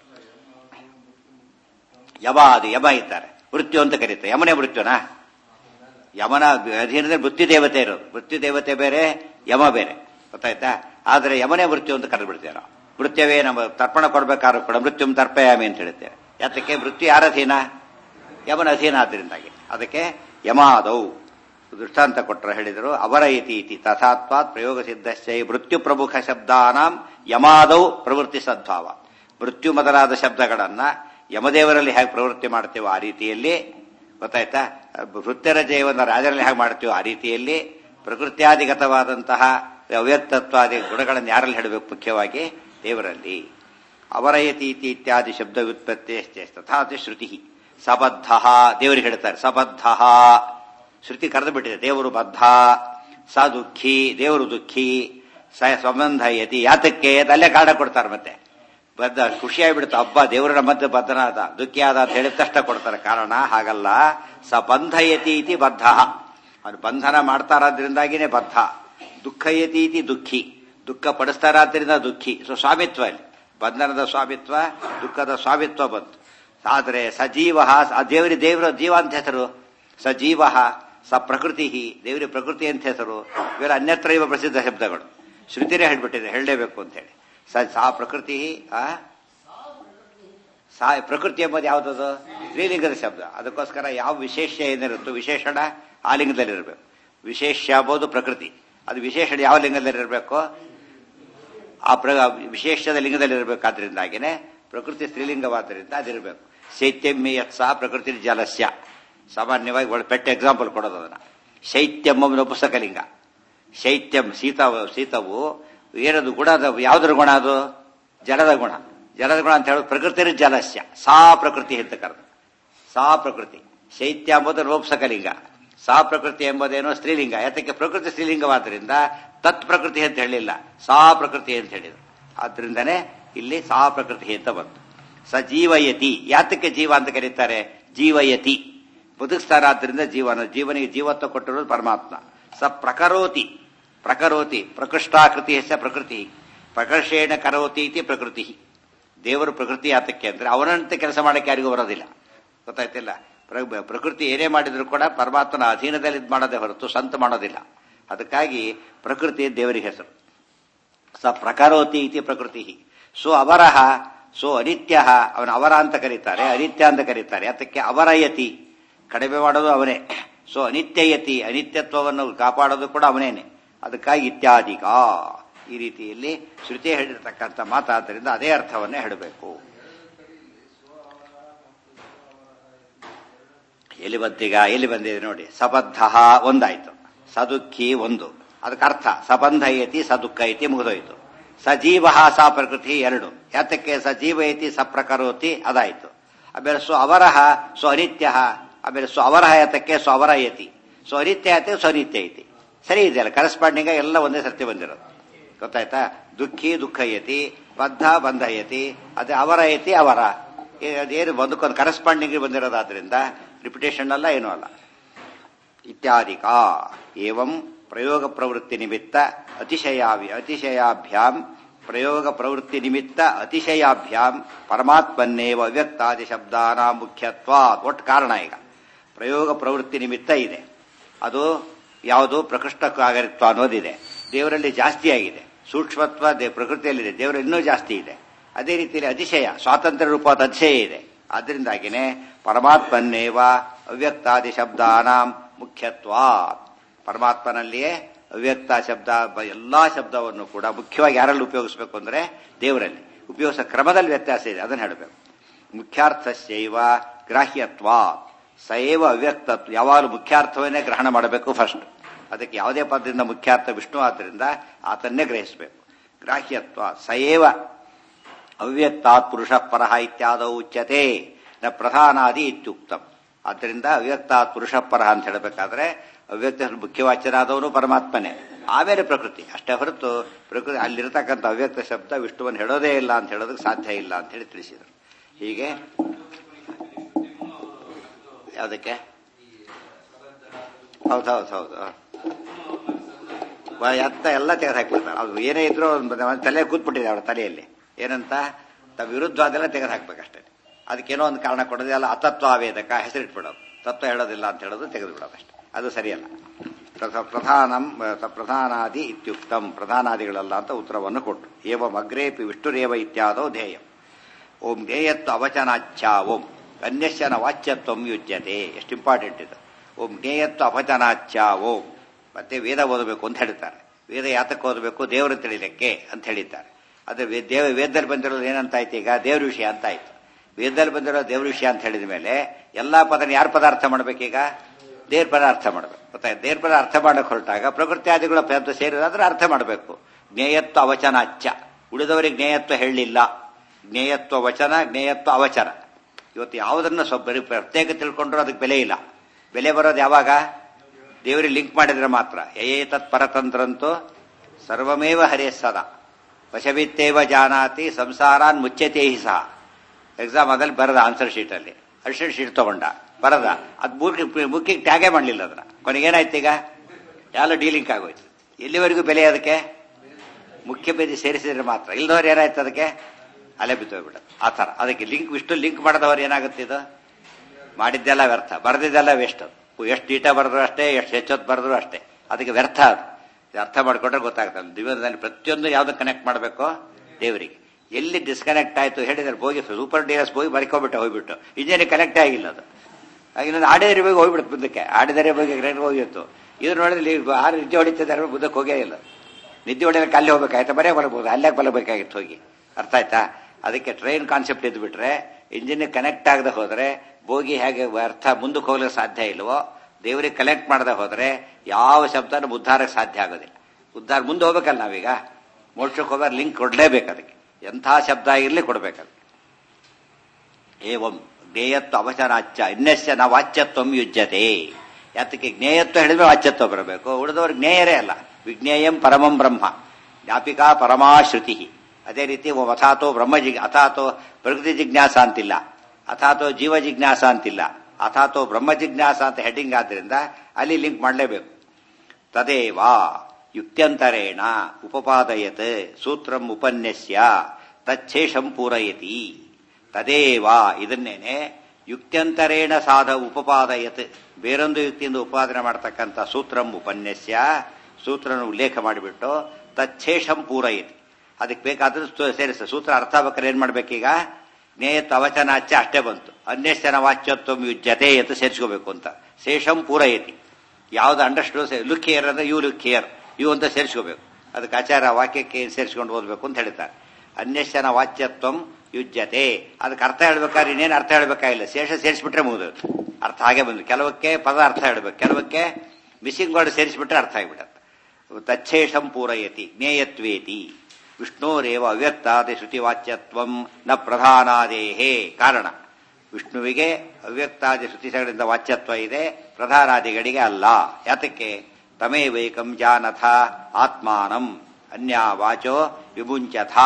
[SPEAKER 1] ಯಮ ಅದು ಯಮ ಇದ್ದಾರೆ ಮೃತ್ಯು ಅಂತ ಕರೀತಾರೆ ಯಮನೇ ಮೃತ್ಯುನಾ ಯಮನ ಅಧೀನದಲ್ಲಿ ಮೃತ್ಯು ದೇವತೆ ಇರೋದು ಮೃತ್ಯು ದೇವತೆ ಬೇರೆ ಯಮ ಬೇರೆ ಗೊತ್ತಾಯ್ತಾ ಆದರೆ ಯಮನೇ ಮೃತ್ಯು ಅಂತ ಕರೆದ್ಬಿಡ್ತೇವೆ ನಾವು ಮೃತ್ಯವೇ ನಮ್ಮ ತರ್ಪಣ ಕೊಡ್ಬೇಕಾದ್ರೂ ಕೂಡ ಮೃತ್ಯುಂ ತರ್ಪಯಾಮಿ ಅಂತ ಹೇಳ್ತೇವೆ ಯಾತಕ್ಕೆ ಮೃತ್ಯು ಯಾರ ಅಧೀನ ಯಮನ ಅಧೀನ ಆದ್ದರಿಂದಾಗಿ ಅದಕ್ಕೆ ಯಮಾದೌ ದೃಷ್ಟಾಂತ ಕೊಟ್ಟರೆ ಹೇಳಿದರು ಅವರ ಇತಿ ಇತಿ ತಥಾತ್ವಾತ್ ಪ್ರಯೋಗ ಸಿದ್ಧಶ್ಚೈ ಮೃತ್ಯು ಪ್ರಮುಖ ಶಬ್ದಾನಾಂ ಯಮಾದೌ ಪ್ರವೃತ್ತಿ ಸದ್ಭಾವ ಮೃತ್ಯು ಮೊದಲಾದ ಶಬ್ದಗಳನ್ನ ಯಮದೇವರಲ್ಲಿ ಹೇಗೆ ಪ್ರವೃತ್ತಿ ಮಾಡ್ತೇವೋ ಆ ರೀತಿಯಲ್ಲಿ ಗೊತ್ತಾಯ್ತಾ ವೃತ್ಯರ ಜಯವನ್ನು ರಾಜರಲ್ಲಿ ಹೇಗೆ ಮಾಡ್ತೀವೋ ಆ ರೀತಿಯಲ್ಲಿ ಪ್ರಕೃತ್ಯಾದಿಗತವಾದಂತಹ ಅವ್ಯಕ್ತತ್ವಾದಿ ಗುಣಗಳನ್ನು ಯಾರಲ್ಲಿ ಹೇಳಬೇಕು ಮುಖ್ಯವಾಗಿ ದೇವರಲ್ಲಿ ಅವರಯತಿ ಇತಿ ಇತ್ಯಾದಿ ಶಬ್ದ ವ್ಯುತ್ಪತ್ತಿ ತಥಾತಿ ಶ್ರುತಿ ಸಬದ್ಧ ದೇವರಿಗೆ ಹೇಳ್ತಾರೆ ಸಬದ್ಧ ಶ್ರುತಿ ಕರೆದು ಬಿಟ್ಟಿದೆ ದೇವರು ಬದ್ಧ ಸ ದುಃಖಿ ದೇವರು ದುಃಖಿ ಸ ಸಂಬಂಧಯತಿ ಯಾತಕ್ಕೆ ಅಲ್ಲೇ ಕಾರಣ ಕೊಡ್ತಾರೆ ಮತ್ತೆ ಬದ್ಧ ಖುಷಿಯಾಗಿಬಿಡುತ್ತೆ ಹಬ್ಬ ದೇವರ ಮಧ್ಯೆ ಬದ್ಧನಾದ ದುಃಖಿ ಆದ ಅಂತ ಹೇಳಿದ ತಕ್ಷಣ ಕೊಡ್ತಾರೆ ಕಾರಣ ಹಾಗಲ್ಲ ಸ ಬಂಧಯತಿ ಇತಿ ಬದ್ಧ ಅವನು ಬಂಧನ ಮಾಡ್ತಾರಾದ್ರಿಂದಾಗಿನೇ ಬದ್ಧ ದುಃಖಯತಿ ಇತಿ ದುಃಖಿ ದುಃಖ ಪಡಿಸ್ತಾರಾದ್ರಿಂದ ದುಃಖಿ ಸೊ ಸ್ವಾಮಿತ್ವ ಇಲ್ಲಿ ಬಂಧನದ ಸ್ವಾಮಿತ್ವ ದುಃಖದ ಸ್ವಾಮಿತ್ವ ಬಂತು ಆದರೆ ಸಜೀವ ದೇವರಿ ದೇವರ ಜೀವ ಅಂತ ಹೆಸರು ಸಜೀವ ಸ ಪ್ರಕೃತಿ ದೇವರಿ ಪ್ರಕೃತಿ ಅಂತ ಹೆಸರು ಇವೆಲ್ಲ ಅನ್ಯತ್ರ ಇವ ಪ್ರಸಿದ್ಧ ಶಬ್ದಗಳು ಶ್ರುತಿನೇ ಹೇಳ್ಬಿಟ್ಟಿದೆ ಹೇಳಲೇಬೇಕು ಅಂತ ಹೇಳಿ ಸ ಸಾ ಪ್ರಕೃತಿ ಆ ಸಾ ಪ್ರಕೃತಿ ಎಂಬುದು ಯಾವುದದು ಸ್ತ್ರೀಲಿಂಗದ ಶಬ್ದ ಅದಕ್ಕೋಸ್ಕರ ಯಾವ ವಿಶೇಷ ಏನಿರುತ್ತೋ ವಿಶೇಷಣ ಆ ಲಿಂಗದಲ್ಲಿರಬೇಕು ವಿಶೇಷ ಎಂಬುದು ಪ್ರಕೃತಿ ಅದು ವಿಶೇಷಣ ಯಾವ ಲಿಂಗದಲ್ಲಿರಬೇಕು ಆ ಪ್ರ ವಿಶೇಷದ ಲಿಂಗದಲ್ಲಿರಬೇಕಾದ್ರಿಂದಾಗಿನೇ ಪ್ರಕೃತಿ ಸ್ತ್ರೀಲಿಂಗವಾದ್ದರಿಂದ ಅದಿರಬೇಕು ಶೈತ್ಯಮ್ಮಿ ಯತ್ಸ ಪ್ರಕೃತಿ ಜಲಸ್ಯ ಸಾಮಾನ್ಯವಾಗಿ ಒಳ್ಳೆ ಪೆಟ್ಟ ಎಕ್ಸಾಂಪಲ್ ಕೊಡೋದು ಅದನ್ನ ಶೈತ್ಯಂ ಅನ್ನೋ ಪುಸ್ತಕಲಿಂಗ ಶೈತ್ಯಂ ಶೀತ ಶೀತವು ಏನದು ಗುಣ ಅದು ಯಾವುದರ ಗುಣ ಅದು ಜಲದ ಗುಣ ಜಲದ ಗುಣ ಅಂತ ಹೇಳೋದು ಪ್ರಕೃತಿ ಜಲಸ್ಯ ಸಾ ಪ್ರಕೃತಿ ಅಂತ ಕರೆದು ಸಾ ಪ್ರಕೃತಿ ಶೈತ್ಯ ಎಂಬುದು ರೋಪ್ಸಕಲಿಂಗ ಸಾ ಪ್ರಕೃತಿ ಎಂಬುದೇನೋ ಸ್ತ್ರೀಲಿಂಗ ಯಾತಕ್ಕೆ ಪ್ರಕೃತಿ ಸ್ತ್ರೀಲಿಂಗವಾದ್ರಿಂದ ತತ್ ಪ್ರಕೃತಿ ಅಂತ ಹೇಳಿಲ್ಲ ಸಾ ಪ್ರಕೃತಿ ಅಂತ ಹೇಳಿದ್ರು ಆದ್ರಿಂದನೇ ಇಲ್ಲಿ ಸಾ ಪ್ರಕೃತಿ ಅಂತ ಬಂತು ಸ ಜೀವಯತಿ ಯಾತಕ್ಕೆ ಜೀವ ಅಂತ ಕರೀತಾರೆ ಜೀವಯತಿ ಬದುಕಿಸ್ತಾರಾದ್ರಿಂದ ಜೀವನ ಜೀವನಿಗೆ ಜೀವತ್ವ ಕೊಟ್ಟಿರೋದು ಪರಮಾತ್ಮ ಸ ಪ್ರಕರೋತಿ ಪ್ರಕರೋತಿ ಪ್ರಕೃಷ್ಟಾಕೃತಿ ಹೆಸ ಪ್ರಕೃತಿ ಪ್ರಕರ್ಷೇಣ ಕರೋತಿ ಇತಿ ಪ್ರಕೃತಿ ದೇವರು ಪ್ರಕೃತಿ ಯಾತಕ್ಕೆ ಅಂದ್ರೆ ಅವನಂತೆ ಕೆಲಸ ಮಾಡಕ್ಕೆ ಯಾರಿಗೂ ಬರೋದಿಲ್ಲ ಗೊತ್ತಾಯ್ತಿಲ್ಲ ಪ್ರ- ಪ್ರಕೃತಿ ಏನೇ ಮಾಡಿದ್ರು ಕೂಡ ಪರಮಾತ್ಮನ ಅಧೀನದಲ್ಲಿ ಇದ್ ಮಾಡೋದೇ ಹೊರತು ಸ್ವಂತ ಮಾಡೋದಿಲ್ಲ ಅದಕ್ಕಾಗಿ ಪ್ರಕೃತಿ ದೇವರಿಗೆ ಹೆಸರು ಸ ಪ್ರಕರೋತಿ ಇತಿ ಪ್ರಕೃತಿ ಸೊ ಅವರಹ ಸೊ ಅನಿತ್ಯ ಅವನ ಅವರ ಅಂತ ಕರೀತಾರೆ ಅನಿತ್ಯ ಅಂತ ಕರೀತಾರೆ ಅದಕ್ಕೆ ಅವರಯತಿ ಕಡಿಮೆ ಮಾಡೋದು ಅವನೇ ಸೊ ಅನಿತ್ಯಯತಿ ಅನಿತ್ಯತ್ವವನ್ನು ಕಾಪಾಡೋದು ಕೂಡ ಅವನೇನೆ ಅದಕ್ಕಾಗಿ ಇತ್ಯಾದಿಕ ಈ ರೀತಿಯಲ್ಲಿ ಶ್ರುತಿ ಹೇಳಿರ್ತಕ್ಕಂಥ ಮಾತಾದ್ದರಿಂದ ಅದೇ ಅರ್ಥವನ್ನೇ ಹೇಳಬೇಕು ಎಲ್ಲಿ ಬಂತೀಗ ಎಲ್ಲಿ ಬಂದಿದೆ ನೋಡಿ ಸಬದ್ಧ ಒಂದಾಯ್ತು ಸದುಃಖಿ ಒಂದು ಅದಕ್ಕೆ ಅರ್ಥ ಸಬಂಧಯತಿ ಸದುಃಖ ಐತಿ ಮುಗಿದೋಯ್ತು ಸಜೀವ ಸ ಪ್ರಕೃತಿ ಎರಡು ಯಾತಕ್ಕೆ ಸಜೀವ ಐತಿ ಸಪ್ರಕರೋತಿ ಅದಾಯ್ತು ಆಮೇಲೆ ಸ್ವ ಅವರಹ ಸ್ವ ಅನಿತ್ಯ ಆಮೇಲೆ ಸ್ವ ಅವರಹ ಯಾತಕ್ಕೆ ಸ್ವ ಅವರಯತಿ ಸ್ವ ಅನಿತ್ಯ ಐತಿ ಸ್ವನಿತ್ಯ ಐತಿ ಸರಿ ಇದೆಯಲ್ಲ ಕರೆಸ್ಪಾಂಡಿಂಗ್ ಎಲ್ಲ ಒಂದೇ ಸರ್ತಿ ಬಂದಿರೋದು ಗೊತ್ತಾಯ್ತಾ ದುಃಖಿ ದುಃಖಯತಿ ಬದ್ಧ ಬಂಧಯತಿ ಅದೇ ಅವರಯತಿ ಅವರ ಏ- ಅದೇನು ಒಂದಕ್ಕೊಂದು ಕರೆಸ್ಪಾಂಡಿಂಗ್ ಬಂದಿರೋದಾದ್ರಿಂದ ರಿಪಿಟೇಷನ್ ಅಲ್ಲ ಏನೂ ಅಲ್ಲ ಇತ್ಯಾದಿಕ ಏವಂ ಪ್ರಯೋಗ ಪ್ರವೃತ್ತಿ ನಿಮಿತ್ತ ಅತಿಶಯಾವಿ ಅತಿಶಯಾಭ್ಯಾಂ ಪ್ರಯೋಗ ಪ್ರವೃತ್ತಿ ನಿಮಿತ್ತ ಅತಿಶಯಾಭ್ಯಾಂ ಪರಮಾತ್ಮನ್ನೇವ ಅವ್ಯಕ್ತಾದಿ ಶಬ್ದಾನ ಮುಖ್ಯತ್ವ ಒಟ್ಟು ಕಾರಣ ಈಗ ಪ್ರಯೋಗ ಪ್ರವೃತ್ತಿ ನಿಮಿತ್ತ ಇದೆ ಅದು ಯಾವುದು ಪ್ರಕೃಷ್ಟಕಾಗರಿತ್ವ ಅನ್ನೋದಿದೆ ದೇವರಲ್ಲಿ ಜಾಸ್ತಿ ಆಗಿದೆ ಸೂಕ್ಷ್ಮತ್ವ ದೇ ಪ್ರಕೃತಿಯಲ್ಲಿದೆ ದೇವರಲ್ಲಿ ಇನ್ನೂ ಜಾಸ್ತಿ ಇದೆ ಅದೇ ರೀತಿಯಲ್ಲಿ ಅತಿಶಯ ಸ್ವಾತಂತ್ರ್ಯ ರೂಪವಾದ ಅತಿಶಯ ಇದೆ ಆದ್ದರಿಂದಾಗಿನೇ ಪರಮಾತ್ಮನ್ನೇವ ಅವ್ಯಕ್ತಾದಿ ಶಬ್ದಾನಾಂ ಮುಖ್ಯತ್ವ ಪರಮಾತ್ಮನಲ್ಲಿಯೇ ಅವ್ಯಕ್ತ ಶಬ್ದ ಬ- ಎಲ್ಲಾ ಶಬ್ದವನ್ನು ಕೂಡ ಮುಖ್ಯವಾಗಿ ಯಾರಲ್ಲಿ ಉಪಯೋಗಿಸಬೇಕು ಅಂದ್ರೆ ದೇವರಲ್ಲಿ ಉಪಯೋಗಿಸೋ ಕ್ರಮದಲ್ಲಿ ವ್ಯತ್ಯಾಸ ಇದೆ ಅದನ್ನು ಹೇಳಬೇಕು ಮುಖ್ಯಾರ್ಥಸ್ಯೈವ ಗ್ರಾಹ್ಯತ್ವ ಸೈವ ಅವ್ಯಕ್ತತ್ವ ಯಾವಾಗಲೂ ಮುಖ್ಯಾರ್ಥವನ್ನೇ ಗ್ರಹಣ ಮಾಡಬೇಕು ಫಸ್ಟ್ ಅದಕ್ಕೆ ಯಾವುದೇ ಪದದಿಂದ ಮುಖ್ಯಾರ್ಥ ವಿಷ್ಣು ಆದ್ದರಿಂದ ಆತನ್ನೇ ಗ್ರಹಿಸಬೇಕು ಗ್ರಾಹ್ಯತ್ವ ಸಯೇವ ಅವ್ಯಕ್ತಾತ್ ಪುರುಷ ಪರಹ ಇತ್ಯಾದೌ ಉಚ್ಯತೆ ನ ಪ್ರಧಾನಾದಿ ಇತ್ಯುಕ್ತಂ ಆದ್ದರಿಂದ ಅವ್ಯಕ್ತಾತ್ ಪುರುಷ ಪರಹ ಅಂತ ಹೇಳಬೇಕಾದ್ರೆ ಅವ್ಯಕ್ತ ಮುಖ್ಯವಾಚ್ಯನಾದವನು ಪರಮಾತ್ಮನೇ ಆಮೇಲೆ ಪ್ರಕೃತಿ ಅಷ್ಟೇ ಹೊರತು ಪ್ರಕೃತಿ ಅಲ್ಲಿರತಕ್ಕಂಥ ಅವ್ಯಕ್ತ ಶಬ್ದ ವಿಷ್ಣುವನ್ನು ಹೇಳೋದೇ ಇಲ್ಲ ಅಂತ ಹೇಳೋದಕ್ಕೆ ಸಾಧ್ಯ ಇಲ್ಲ ಅಂತ ಹೇಳಿ ತಿಳಿಸಿದರು ಹೀಗೆ ಯಾವುದಕ್ಕೆ ಹೌದು ಹೌದು ಹೌದು ವ- ಎತ್ತ ಎಲ್ಲ ತೆಗೆದು ಹಾಕ್ಬಿಡ್ತಾರೆ ಅದು ಏನೇ ಇದ್ರು ಒಂದು ತಲೆ ಕೂತ್ಬಿಟ್ಟಿದೆ ಅವಳ ತಲೆಯಲ್ಲಿ ಏನಂತ ತ ವಿರುದ್ಧವಾದೆಲ್ಲ ತೆಗೆದು ಹಾಕ್ಬೇಕಷ್ಟೇ ಅದಕ್ಕೇನೋ ಒಂದು ಕಾರಣ ಕೊಡೋದು ಎಲ್ಲ ಅತತ್ವ ಆವೇದಕ ಹೆಸರಿಟ್ಬಿಡೋದು ತತ್ವ ಹೇಳೋದಿಲ್ಲ ಅಂತ ಹೇಳೋದು ತೆಗೆದು ಬಿಡೋದು ಅಷ್ಟೇ ಅದು ಸರಿಯಲ್ಲ ಪ್ರಥ- ಪ್ರಧಾನಂ ಅಹ್, ಪ್ರಧಾನಾದಿ ಇತ್ಯುಕ್ತಂ ಪ್ರಧಾನಾದಿಗಳಲ್ಲ ಅಂತ ಉತ್ತರವನ್ನು ಕೊಟ್ಟು ಏವಂ ಅಗ್ರೇಪಿ ವಿಷ್ಣುರೇವ ಇತ್ಯಾದೋ ಧ್ಯೇಯ ಓಂ ಧ್ಯೇಯತ್ವ ಅವಚನಾಚ್ಛ ಓಂ ಅನ್ಯಶ್ಚನ ವಾಚ್ಯತ್ವಂ ಯುಜ್ಯತೆ ಎಷ್ಟು ಇಂಪಾರ್ಟೆಂಟ್ ಇದು ಓಂ ಜ್ಞೇಯತ್ವ ಅವಚನಾಚ್ಛ ಓಂ ಮತ್ತೆ ವೇದ ಓದಬೇಕು ಅಂತ ಹೇಳ್ತಾರೆ ವೇದ ಯಾತಕ್ಕೆ ಓದಬೇಕು ದೇವರ ತಿಳಿಲಿಕ್ಕೆ ಅಂತ ಹೇಳಿದ್ದಾರೆ ಅದೇ ವೇ- ದೇವ ವೇದದಲ್ಲಿ ಬಂದಿರೋದು ಏನಂತಾಯ್ತು ಈಗ ದೇವ್ರ ವಿಷಯ ಅಂತ ಆಯ್ತು ವೇದದಲ್ಲಿ ಬಂದಿರೋ ದೇವ್ರ ವಿಷಯ ಅಂತ ಹೇಳಿದ ಮೇಲೆ ಎಲ್ಲಾ ಪದನ ಯಾರ ಪದ ಅರ್ಥ ಮಾಡ್ಬೇಕೀಗ ದೇವ್ರ ಪದ ಅರ್ಥ ಮಾಡ್ಬೇಕು ಗೊತ್ತಾಯ್ತು ದೇವ್ರ ಪದ ಅರ್ಥ ಮಾಡಕ್ ಹೊರಟಾಗ ಪ್ರಕೃತಿ ಆದಿಗಳ ಪದ ಸೇರಿದಾದ್ರೆ ಅರ್ಥ ಮಾಡಬೇಕು ಜ್ಞೇಯತ್ವ ಅವಚನಾಚ್ಛ ಉಳಿದವರಿಗೆ ಜ್ಞೇಯತ್ವ ಹೇಳಲಿಲ್ಲ ಜ್ಞೇಯತ್ವ ವಚನ ಜ್ಞೇಯತ್ವ ಅವಚನ ಇವತ್ತು ಯಾವುದನ್ನ ಸ್ವಲ್ಪ ಬರೀ ಪ್ರತ್ಯೇಕ ತಿಳ್ಕೊಂಡ್ರು ಅದಕ್ಕೆ ಬೆಲೆ ಇಲ್ಲ ಬೆಲೆ ಬರೋದು ಯಾವಾಗ ದೇವರಿಗೆ ಲಿಂಕ್ ಮಾಡಿದ್ರೆ ಮಾತ್ರ ಏತತ್ ಪರತಂತ್ರಂತೂ ಸರ್ವಮೇವ ಹರೇ ಸದಾ ವಶವಿತ್ತೇವ ಜಾನಾತಿ ಸಂಸಾರಾನ್ ಮುಚ್ಚತೆ ಹಿ ಸಹ ಎಕ್ಸಾಮ್ ಅದಲ್ಲಿ ಬರದ ಆನ್ಸರ್ ಶೀಟಲ್ಲಿ ಅರ್ಷನ್ ಶೀಟ್ ತಗೊಂಡ ಬರದ ಅದು ಮುಖ್ಯ ಮುಖ್ಯಕ್ಕೆ ಟ್ಯಾಗೇ ಮಾಡಲಿಲ್ಲ ಅದನ್ನ ಕೊನೆಗೇನಾಯ್ತು ಈಗ ಎಲ್ಲ ಡೀಲಿಂಕ್ ಆಗೋಯ್ತು ಎಲ್ಲಿವರೆಗೂ ಬೆಲೆ ಅದಕ್ಕೆ ಮುಖ್ಯ ಬೇದಿ ಸೇರಿಸಿದ್ರೆ ಮಾತ್ರ ಇಲ್ದವ್ರು ಏನಾಯ್ತು ಅದಕ್ಕೆ ಅಲೆ ಬಿದ್ದೋಗ್ಬಿಡೋದು ಆ ಥರ ಅದಕ್ಕೆ ಲಿಂಕ್ ಇಷ್ಟು ಲಿಂಕ್ ಮಾಡದವ್ರು ಏನಾಗುತ್ತೆ ಇದು ಮಾಡಿದ್ದೆಲ್ಲ ವ್ಯರ್ಥ ಬರೆದಿದ್ದೆಲ್ಲ ವೇಸ್ಟ್ ಅದು ಎಷ್ಟು ಈಟ ಬರೆದ್ರು ಅಷ್ಟೇ ಎಷ್ಟು ಹೆಚ್ಚೊತ್ತು ಬರೆದ್ರು ಅಷ್ಟೇ ಅದಕ್ಕೆ ವ್ಯರ್ಥ ಅದು ಇದು ಅರ್ಥ ಮಾಡ್ಕೊಂಡ್ರೆ ಗೊತ್ತಾಗ್ತದೆ ಜೀವನದಲ್ಲಿ ಪ್ರತಿಯೊಂದು ಯಾವ್ದು ಕನೆಕ್ಟ್ ಮಾಡಬೇಕು ದೇವರಿಗೆ ಎಲ್ಲಿ ಡಿಸ್ಕನೆಕ್ಟ್ ಆಯ್ತು ಹೇಳಿದ್ರೆ ಹೋಗಿ ಸೂಪರ್ ಡಿಎಸ್ ಹೋಗಿ ಬರ್ಕೊಬಿಟ್ಟು ಹೋಗ್ಬಿಟ್ಟು ಇಂಜಿನಿಯರ್ ಕನೆಕ್ಟ್ ಆಗಿಲ್ಲ ಅದು ಇನ್ನೊಂದು ಆಡಿದರೆ ಬಗ್ಗೆ ಹೋಗ್ಬಿಡುತ್ತೆ ಮುಂದಕ್ಕೆ ಆಡಿದರೆ ಬಗ್ಗೆ ಗ್ರೈಂಡ್ ಹೋಗಿತ್ತು ಇದು ನೋಡಿದ್ರೆ ಇಲ್ಲಿ ಆರು ನಿದ್ದೆ ಹೊಡಿತಿದ್ದಾರೆ ಮುಂದಕ್ಕೆ ಹೋಗೇ ಇಲ್ಲ ನಿದ್ದೆ ಹೊಡೆಯೋಕೆ ಅಲ್ಲಿ ಹೋಗ್ಬೇಕಾಯ್ತಾ ಬರೇ ಬರ್ಬೋದು ಅಲ್ಲೇ ಬರಬೇಕಾಗಿತ್ತು ಹೋಗಿ ಅರ್ಥ ಆಯ್ತಾ ಅದಕ್ಕೆ ಟ್ರೈನ್ ಕಾನ್ಸೆಪ್ಟ್ ಇದ್ಬಿಟ್ರೆ ಇಂಜಿನ್ ಕನೆಕ್ಟ್ ಆಗದೆ ಹೋದ್ರೆ ಬೋಗಿ ಹೇಗೆ ಅರ್ಥ ಮುಂದಕ್ಕೆ ಹೋಗ್ಲಿಕ್ಕೆ ಸಾಧ್ಯ ಇಲ್ವೋ ದೇವರಿಗೆ ಕನೆಕ್ಟ್ ಮಾಡದೆ ಹೋದ್ರೆ ಯಾವ ಶಬ್ದನೂ ಉದ್ಧಾರಕ್ಕೆ ಸಾಧ್ಯ ಆಗೋದಿಲ್ಲ ಉದ್ಧಾರ ಮುಂದೆ ಹೋಗ್ಬೇಕಲ್ಲ ನಾವೀಗ ಮೋಕ್ಷಕ್ಕೆ ಹೋಗೋರು ಲಿಂಕ್ ಕೊಡಲೇಬೇಕು ಅದಕ್ಕೆ ಎಂಥ ಶಬ್ದ ಇರಲಿ ಕೊಡ್ಬೇಕು ಏವಂ ಜ್ಞೇಯತ್ವ ಅವಚನಾಚ್ಯ ಇನ್ನಶ್ಯ ನ ವಾಚ್ಯತ್ವಂ ಯುಜ್ಯತೆ ಯಾತಕ್ಕೆ ಜ್ಞೇಯತ್ವ ಹೇಳಿದ್ರೆ ವಾಚ್ಯತ್ವ ಬರಬೇಕು ಉಳಿದವರು ಜ್ಞೇಯರೇ ಅಲ್ಲ ವಿಜ್ಞೇಯಂ ಪರಮಂ ಬ್ರಹ್ಮ ಜ್ಞಾಪಿಕಾ ಪರಮಾಶ್ರುತಿ ಅದೇ ರೀತಿ ಓಂ ಅಥಾತೋ ಬ್ರಹ್ಮ ಜಿಗ್ ಅಥಾತೋ ಪ್ರಕೃತಿ ಜಿಜ್ಞಾಸ ಅಂತಿಲ್ಲ ಅಥಾತೋ ಜೀವ ಜಿಜ್ಞಾಸ ಅಂತಿಲ್ಲ ಅಥಾತೋ ಬ್ರಹ್ಮ ಜಿಜ್ಞಾಸ ಅಂತ ಹೆಡ್ಡಿಂಗ್ ಆದ್ರಿಂದ ಅಲ್ಲಿ ಲಿಂಕ್ ಮಾಡಲೇಬೇಕು ತದೇವಾ ಯುಕ್ತ್ಯಂತರೇಣ ಉಪಪಾದಯತ್ ಸೂತ್ರಂ ಉಪನ್ಯಸ್ಯ ತಚ್ಛೇಷಂ ಪೂರಯತಿ ತದೇವಾ ಇದನ್ನೇನೆ ಯುಕ್ತ್ಯಂತರೇಣ ಸಾಧ ಉಪಪಾದಯತ್ ಬೇರೊಂದು ಯುಕ್ತಿಯಿಂದ ಉಪಾದನೆ ಮಾಡತಕ್ಕಂಥ ಸೂತ್ರಂ ಉಪನ್ಯಸ್ಯ ಸೂತ್ರನ ಉಲ್ಲೇಖ ಮಾಡಿಬಿಟ್ಟು ತಚ್ಛೇಷಂ ಪೂರಯತಿ ಅದಕ್ಕೆ ಬೇಕಾದ್ರೂ ಸೇರಿಸ ಸೂತ್ರ ಅರ್ಥ ಬೇಕಾದ್ರೆ ಏನ್ ಮಾಡ್ಬೇಕೀಗ ಜ್ಞೇಯತ್ವ ಅವಚನಾಚ್ಯ ಅಷ್ಟೇ ಬಂತು ಅನ್ಯಶ್ಚನ ವಾಚ್ಯತ್ವ ಯುಜ್ಯತೆ ಅಂತ ಸೇರಿಸ್ಕೋಬೇಕು ಅಂತ ಶೇಷಂ ಪೂರಯತಿ ಯಾವ್ದು ಅಂಡರ್ಸ್ಟು ಲುಕ್ ಹಿಯರ್ ಅಂದ್ರೆ ಯು ಲುಕ್ ಹಿಯರ್ ಇವು ಅಂತ ಸೇರಿಸ್ಕೋಬೇಕು ಅದಕ್ಕೆ ಆಚಾರ ವಾಕ್ಯಕ್ಕೆ ಸೇರಿಸ್ಕೊಂಡು ಓದಬೇಕು ಅಂತ ಹೇಳ್ತಾರೆ ಅನ್ಯಶ್ಚನ ವಾಚ್ಯತ್ವಂ ಯುಜ್ಯತೆ ಅದಕ್ಕೆ ಅರ್ಥ ಹೇಳ್ಬೇಕಾದ್ರೆ ಇನ್ನೇನು ಅರ್ಥ ಹೇಳ್ಬೇಕಾಗಿಲ್ಲ ಶೇಷ ಸೇರಿಸ್ಬಿಟ್ರೆ ಮುಗಿದೋದು ಅರ್ಥ ಹಾಗೆ ಬಂದು ಕೆಲವಕ್ಕೆ ಪದ ಅರ್ಥ ಹೇಳ್ಬೇಕು ಕೆಲವಕ್ಕೆ ಮಿಸ್ಸಿಂಗ್ ವರ್ಡ್ ಸೇರಿಸ್ಬಿಟ್ರೆ ಅರ್ಥ ಆಗಿಬಿಡತ್ತೆ ತಚ್ಛೇಷಂ ಪೂರಯತಿ ಜ್ಞೇಯತ್ವೇತಿ ವಿಷ್ಣೋರೇವ ಅವ್ಯಕ್ತಾದಿ ಶ್ರುತಿವಾಚ್ಯತ್ವಂ ನ ಪ್ರಧಾನಾದೇಹೇ ಕಾರಣ ವಿಷ್ಣುವಿಗೆ ಅವ್ಯಕ್ತಾದಿ ಶ್ರುತಿಗಳಿಂದ ವಾಚ್ಯತ್ವ ಇದೆ ಪ್ರಧಾನಾದಿಗಳಿಗೆ ಅಲ್ಲ ಯಾತಕ್ಕೆ ತಮೇವೈಕಂ ಜಾನಥ ಆತ್ಮಾನಂ ಅನ್ಯ ವಾಚೋ ವಿಮುಂಚಥ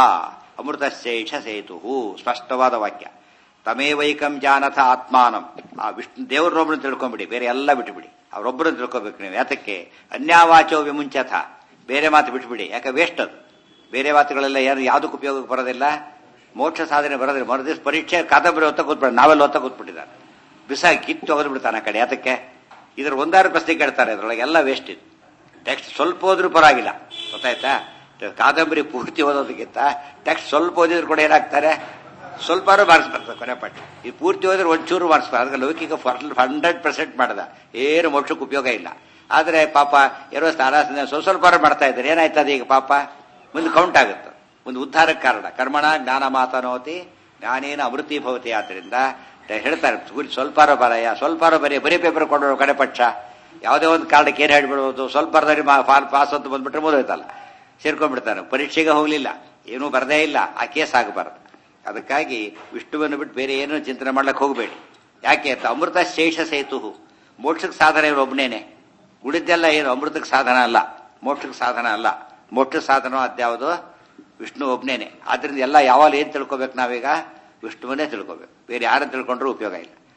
[SPEAKER 1] ಅಮೃತಶೇಷ ಸೇತು ಸ್ಪಷ್ಟವಾದ ವಾಕ್ಯ ತಮೇವೈಕಂ ಜಾನಥ ಆತ್ಮಾನಂ ಆ ವಿಷ್ಣು ದೇವರೊಬ್ಬರನ್ನು ತಿಳ್ಕೊಂಬಿಡಿ ಬೇರೆ ಎಲ್ಲ ಬಿಟ್ಟುಬಿಡಿ ಅವರೊಬ್ಬರನ್ನು ತಿಳ್ಕೊಬೇಕು ನೀವು ಯಾತಕ್ಕೆ ಅನ್ಯಾವಾಚೋ ವಿಮುಂಚಥ ಬೇರೆ ಮಾತು ಬಿಟ್ಬಿಡಿ ಯಾಕೆ ವೇಸ್ಟ್ ಅದು ಬೇರೆ ಮಾತುಗಳೆಲ್ಲ ಯಾರು ಯಾವುದಕ್ಕೆ ಉಪಯೋಗಕ್ಕೆ ಬರೋದಿಲ್ಲ ಮೋಕ್ಷ ಸಾಧನೆ ಬರೋದಿಲ್ಲ ಮರುದಿವ್ಸ ಪರೀಕ್ಷೆ ಕಾದಂಬರಿ ಹೊತ್ತ ಕೂತ್ಬಿಡ ನಾವೆಲ್ಲ ಹೊತ್ತ ಕೂತ್ಬಿಟ್ಟಿದ್ದಾರೆ ಬಿಸಾಗಿ ಕಿತ್ತು ಹೋದ್ರು ಬಿಡ್ತಾನೆ ಆ ಕಡೆ ಯಾತಕ್ಕೆ ಇದ್ರ ಒಂದಾರು ಪ್ರಶ್ನೆ ಕೇಳ್ತಾರೆ ಅದ್ರೊಳಗೆ ಎಲ್ಲ ವೇಸ್ಟ್ ಇದು ಟೆಕ್ಸ್ಟ್ ಸ್ವಲ್ಪ ಹೋದ್ರೂ ಪರವಾಗಿಲ್ಲ ಗೊತ್ತಾಯ್ತಾ ಕಾದಂಬರಿ ಪೂರ್ತಿ ಓದೋದಕ್ಕಿಂತ ಟೆಕ್ಸ್ಟ್ ಸ್ವಲ್ಪ ಓದಿದ್ರು ಕೂಡ ಏನಾಗ್ತಾರೆ ಸ್ವಲ್ಪಾರು ಮಾರ್ಕ್ಸ್ ಬರ್ತದೆ ಕೊನೆ ಪಟ್ಟ ಈ ಪೂರ್ತಿ ಹೋದ್ರೆ ಒಂಚೂರು ಮಾರ್ಕ್ಸ್ ಬರ್ತದೆ ಅದಕ್ಕೆ ಲೌಕಿಕ ಹಂಡ್ರೆಡ್ ಪರ್ಸೆಂಟ್ ಮಾಡದ ಏನು ಮೋಕ್ಷಕ್ಕೆ ಉಪಯೋಗ ಇಲ್ಲ ಆದ್ರೆ ಪಾಪ ಇರೋ ಸ್ಥಾನ ಸ್ವಲ್ಪ ಸ್ವಲ್ಪ ಮಾಡ್ತಾ ಇದ್ದಾರೆ ಏನಾಯ್ತದ ಈಗ ಪಾಪ ಮುಂದೆ ಕೌಂಟ್ ಆಗುತ್ತೆ ಒಂದು ಉದ್ಧಾರಕ್ಕೆ ಕಾರಣ ಕರ್ಮಣ ಜ್ಞಾನ ಮಾತನೋತಿ ಜ್ಞಾನೇನ ಅಮೃತಿ ಭವತಿ ಆದ್ರಿಂದ ಹೇಳ್ತಾರೆ ಸ್ವಲ್ಪಾರೋ ಬರಯ್ಯ ಸ್ವಲ್ಪಾರೋ ಬರೀ ಬರೀ ಪೇಪರ್ ಕೊಡೋ ಕಡೆ ಪಕ್ಷ ಯಾವುದೇ ಒಂದು ಕಾರಣಕ್ಕೆ ಏನು ಹೇಳ್ಬಿಡ್ಬೋದು ಸ್ವಲ್ಪ ಬರ್ದಲ್ಲಿ ಪಾಸ್ ಅಂತ ಬಂದ್ಬಿಟ್ರೆ ಮುಗಿದೋಯ್ತಲ್ಲ ಸೇರ್ಕೊಂಡ್ಬಿಡ್ತಾನೆ ಪರೀಕ್ಷೆಗೆ ಹೋಗ್ಲಿಲ್ಲ ಏನೂ ಬರದೇ ಇಲ್ಲ ಆ ಕೇಸ್ ಆಗಬಾರ್ದು ಅದಕ್ಕಾಗಿ ವಿಷ್ಣುವನ್ನು ಬಿಟ್ಟು ಬೇರೆ ಏನೂ ಚಿಂತನೆ ಮಾಡ್ಲಿಕ್ಕೆ ಹೋಗಬೇಡಿ ಯಾಕೆ ಅಂತ ಅಮೃತ ಶೇಷ ಸೇತು ಮೋಕ್ಷಕ್ಕೆ ಸಾಧನ ಇವರು ಒಬ್ಬನೇನೆ ಉಳಿದೆಲ್ಲ ಏನು ಅಮೃತಕ್ಕೆ ಸಾಧನ ಅಲ್ಲ ಮೋಕ್ಷಕ್ಕೆ ಸಾಧನ ಅಲ್ಲ ಮೋಕ್ಷ ಸಾಧನ ಅದ್ಯಾವುದು ವಿಷ್ಣು ಒಬ್ಬನೇನೆ ಆದ್ರಿಂದ ಎಲ್ಲ ಯಾವಾಗ ಏನ್ ತಿಳ್ಕೊಬೇಕು ನಾವೀಗ ವಿಷ್ಣುವನ್ನೇ ತಿಳ್ಕೊಬೇಕು ಬೇರೆ ಯಾರನ್ನು ತಿಳ್ಕೊಂಡ್ರೂ ಉಪಯೋಗ ಇಲ್ಲ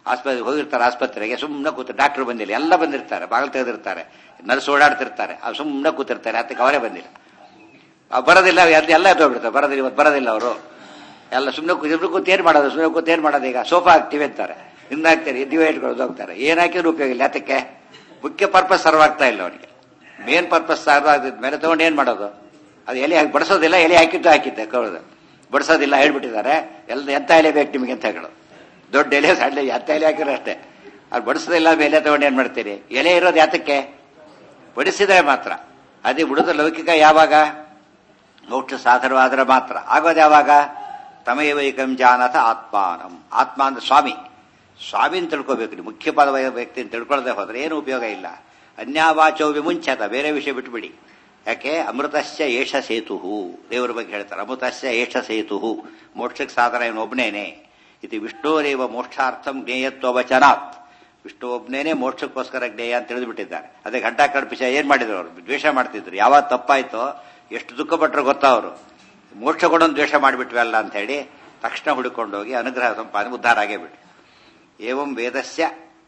[SPEAKER 1] ಆಸ್ಪತ್ರೆಗೆ ಹೋಗಿರ್ತಾರೆ ಆಸ್ಪತ್ರೆಗೆ ಸುಮ್ಮನೆ ಕೂತು ಡಾಕ್ಟರ್ ಬಂದಿಲ್ಲ ಎಲ್ಲ ಬಂದಿರ್ತಾರೆ ಬಾಗಿಲು ತೆಗೆದಿರ್ತಾರೆ ನರ್ಸ್ ಓಡಾಡ್ತಿರ್ತಾರೆ ಅವ್ರು ಸುಮ್ಮನೆ ಕೂತಿರ್ತಾರೆ ಅದಕ್ಕೆ ಅವರೇ ಬಂದಿಲ್ಲ ಅವ್ರು ಬರೋದಿಲ್ಲ ಎಲ್ಲ ಎಲ್ಲ ಎದ್ದೋಗ್ಬಿಡ್ತಾರೆ ಬರೋದಿಲ್ಲ ಇವತ್ತು ಬರೋದಿಲ್ಲ ಅವರು ಎಲ್ಲ ಸುಮ್ಮನೆ ಇಬ್ರು ಕೂತು ಏನು ಮಾಡೋದು ಸುಮ್ಮನೆ ಕೂತು ಏನು ಮಾಡೋದು ಈಗ ಸೋಫಾ ಹಾಕ್ತೀವಿ ಅಂತಾರೆ ಹಿಂದಾಗ್ತಾರೆ ದಿವ ಇಟ್ಕೊಳ್ಳೋದು ಹೋಗ್ತಾರೆ ಏನ್ ಹಾಕಿದ್ರು ಉಪಯೋಗ ಇಲ್ಲ ಅದಕ್ಕೆ ಮುಖ್ಯ ಪರ್ಪಸ್ ಸರ್ವ್ ಆಗ್ತಾ ಇಲ್ಲ ಅವನಿಗೆ ಮೇನ್ ಪರ್ಪಸ್ ಸರ್ವ್ ಆಗದ ಮೇಲೆ ತಗೊಂಡು ಏನ್ ಮಾಡೋದು ಅದು ಎಲೆ ಹಾಕಿ ಬಡಿಸೋದಿಲ್ಲ ಎಲೆ ಹಾಕಿದ್ದು ಹಾಕಿದ್ದೆ ಕೌಳದು ಬಡಿಸೋದಿಲ್ಲ ಹೇಳ್ಬಿಟ್ಟಿದ್ದಾರೆ ಎಲ್ಲ ಎಂತ ಎಲೆ ಬೇಕು ನಿಮಗೆ ಅಂತ ಹೇಳೋದು ದೊಡ್ಡ ಎಲೆ ಸಣ್ಣ ಎಂತ ಎಲೆ ಹಾಕಿರೋ ಅಷ್ಟೇ ಅದು ಬಡಿಸೋದಿಲ್ಲ ಎಲೆ ತಗೊಂಡು ಏನ್ ಮಾಡ್ತೀರಿ ಎಲೆ ಇರೋದು ಯಾತಕ್ಕೆ ಬಡಿಸಿದರೆ ಮಾತ್ರ ಅದೇ ಬಿಡುದ ಲೌಕಿಕ ಯಾವಾಗ ಮೋಕ್ಷ ಸಾಧನವಾದ್ರೆ ಮಾತ್ರ ಆಗೋದು ಯಾವಾಗ ತಮಯವೈಕಂ ಜಾನಥ ಆತ್ಮಾನಂ ಆತ್ಮ ಅಂದ್ರೆ ಸ್ವಾಮಿ ಸ್ವಾಮಿನ ತಿಳ್ಕೋಬೇಕು ನೀವು ಮುಖ್ಯ ಪದ ವ್ಯಕ್ತಿನ ತಿಳ್ಕೊಳ್ಳದೆ ಹೋದ್ರೆ ಏನು ಉಪಯೋಗ ಇಲ್ಲ ಅನ್ಯಾವಾಚೋ ವಿಮುಂಚತ ಬೇರೆ ವಿಷಯ ಬಿಟ್ಬಿಡಿ ಯಾಕೆ ಅಮೃತಸ್ಯ ಏಷ ಸೇತು ದೇವರ ಬಗ್ಗೆ ಹೇಳ್ತಾರೆ ಅಮೃತಸ್ಯ ಏಷ ಸೇತು ಮೋಕ್ಷಕ್ಕೆ ಸಾಧನ ಇವನು ಒಬ್ಬನೇನೆ ಇದು ವಿಷ್ಣುರೇವ ಮೋಕ್ಷಾರ್ಥಂ ಜ್ಞೇಯತ್ವ ವಚನಾತ್ ವಿಷ್ಣು ಒಬ್ಬನೇನೆ ಮೋಕ್ಷಕ್ಕೋಸ್ಕರ ಜ್ಞೇಯ ಅಂತ ತಿಳಿದ್ಬಿಟ್ಟಿದ್ದಾರೆ ಅದೇ ಘಂಟಾ ಕಡ್ಪಿಸ ಏನ್ ಮಾಡಿದ್ರು ಅವರು ದ್ವೇಷ ಮಾಡ್ತಿದ್ರು ಯಾವಾಗ ತಪ್ಪಾಯ್ತೋ ಎಷ್ಟು ದುಃಖ ಪಟ್ಟರು ಗೊತ್ತಾ ಅವರು ಮೋಕ್ಷ ಕೊಡೋನ್ ದ್ವೇಷ ಮಾಡಿಬಿಟ್ವಲ್ಲ ಅಂತ ಹೇಳಿ ತಕ್ಷಣ ಹುಡುಕೊಂಡೋಗಿ ಅನುಗ್ರಹ ಸಂಪಾದನೆ ಉದ್ಧಾರ ಆಗೇ ಬಿಟ್ಟು ಏವಂ ವೇದಸ್ಯ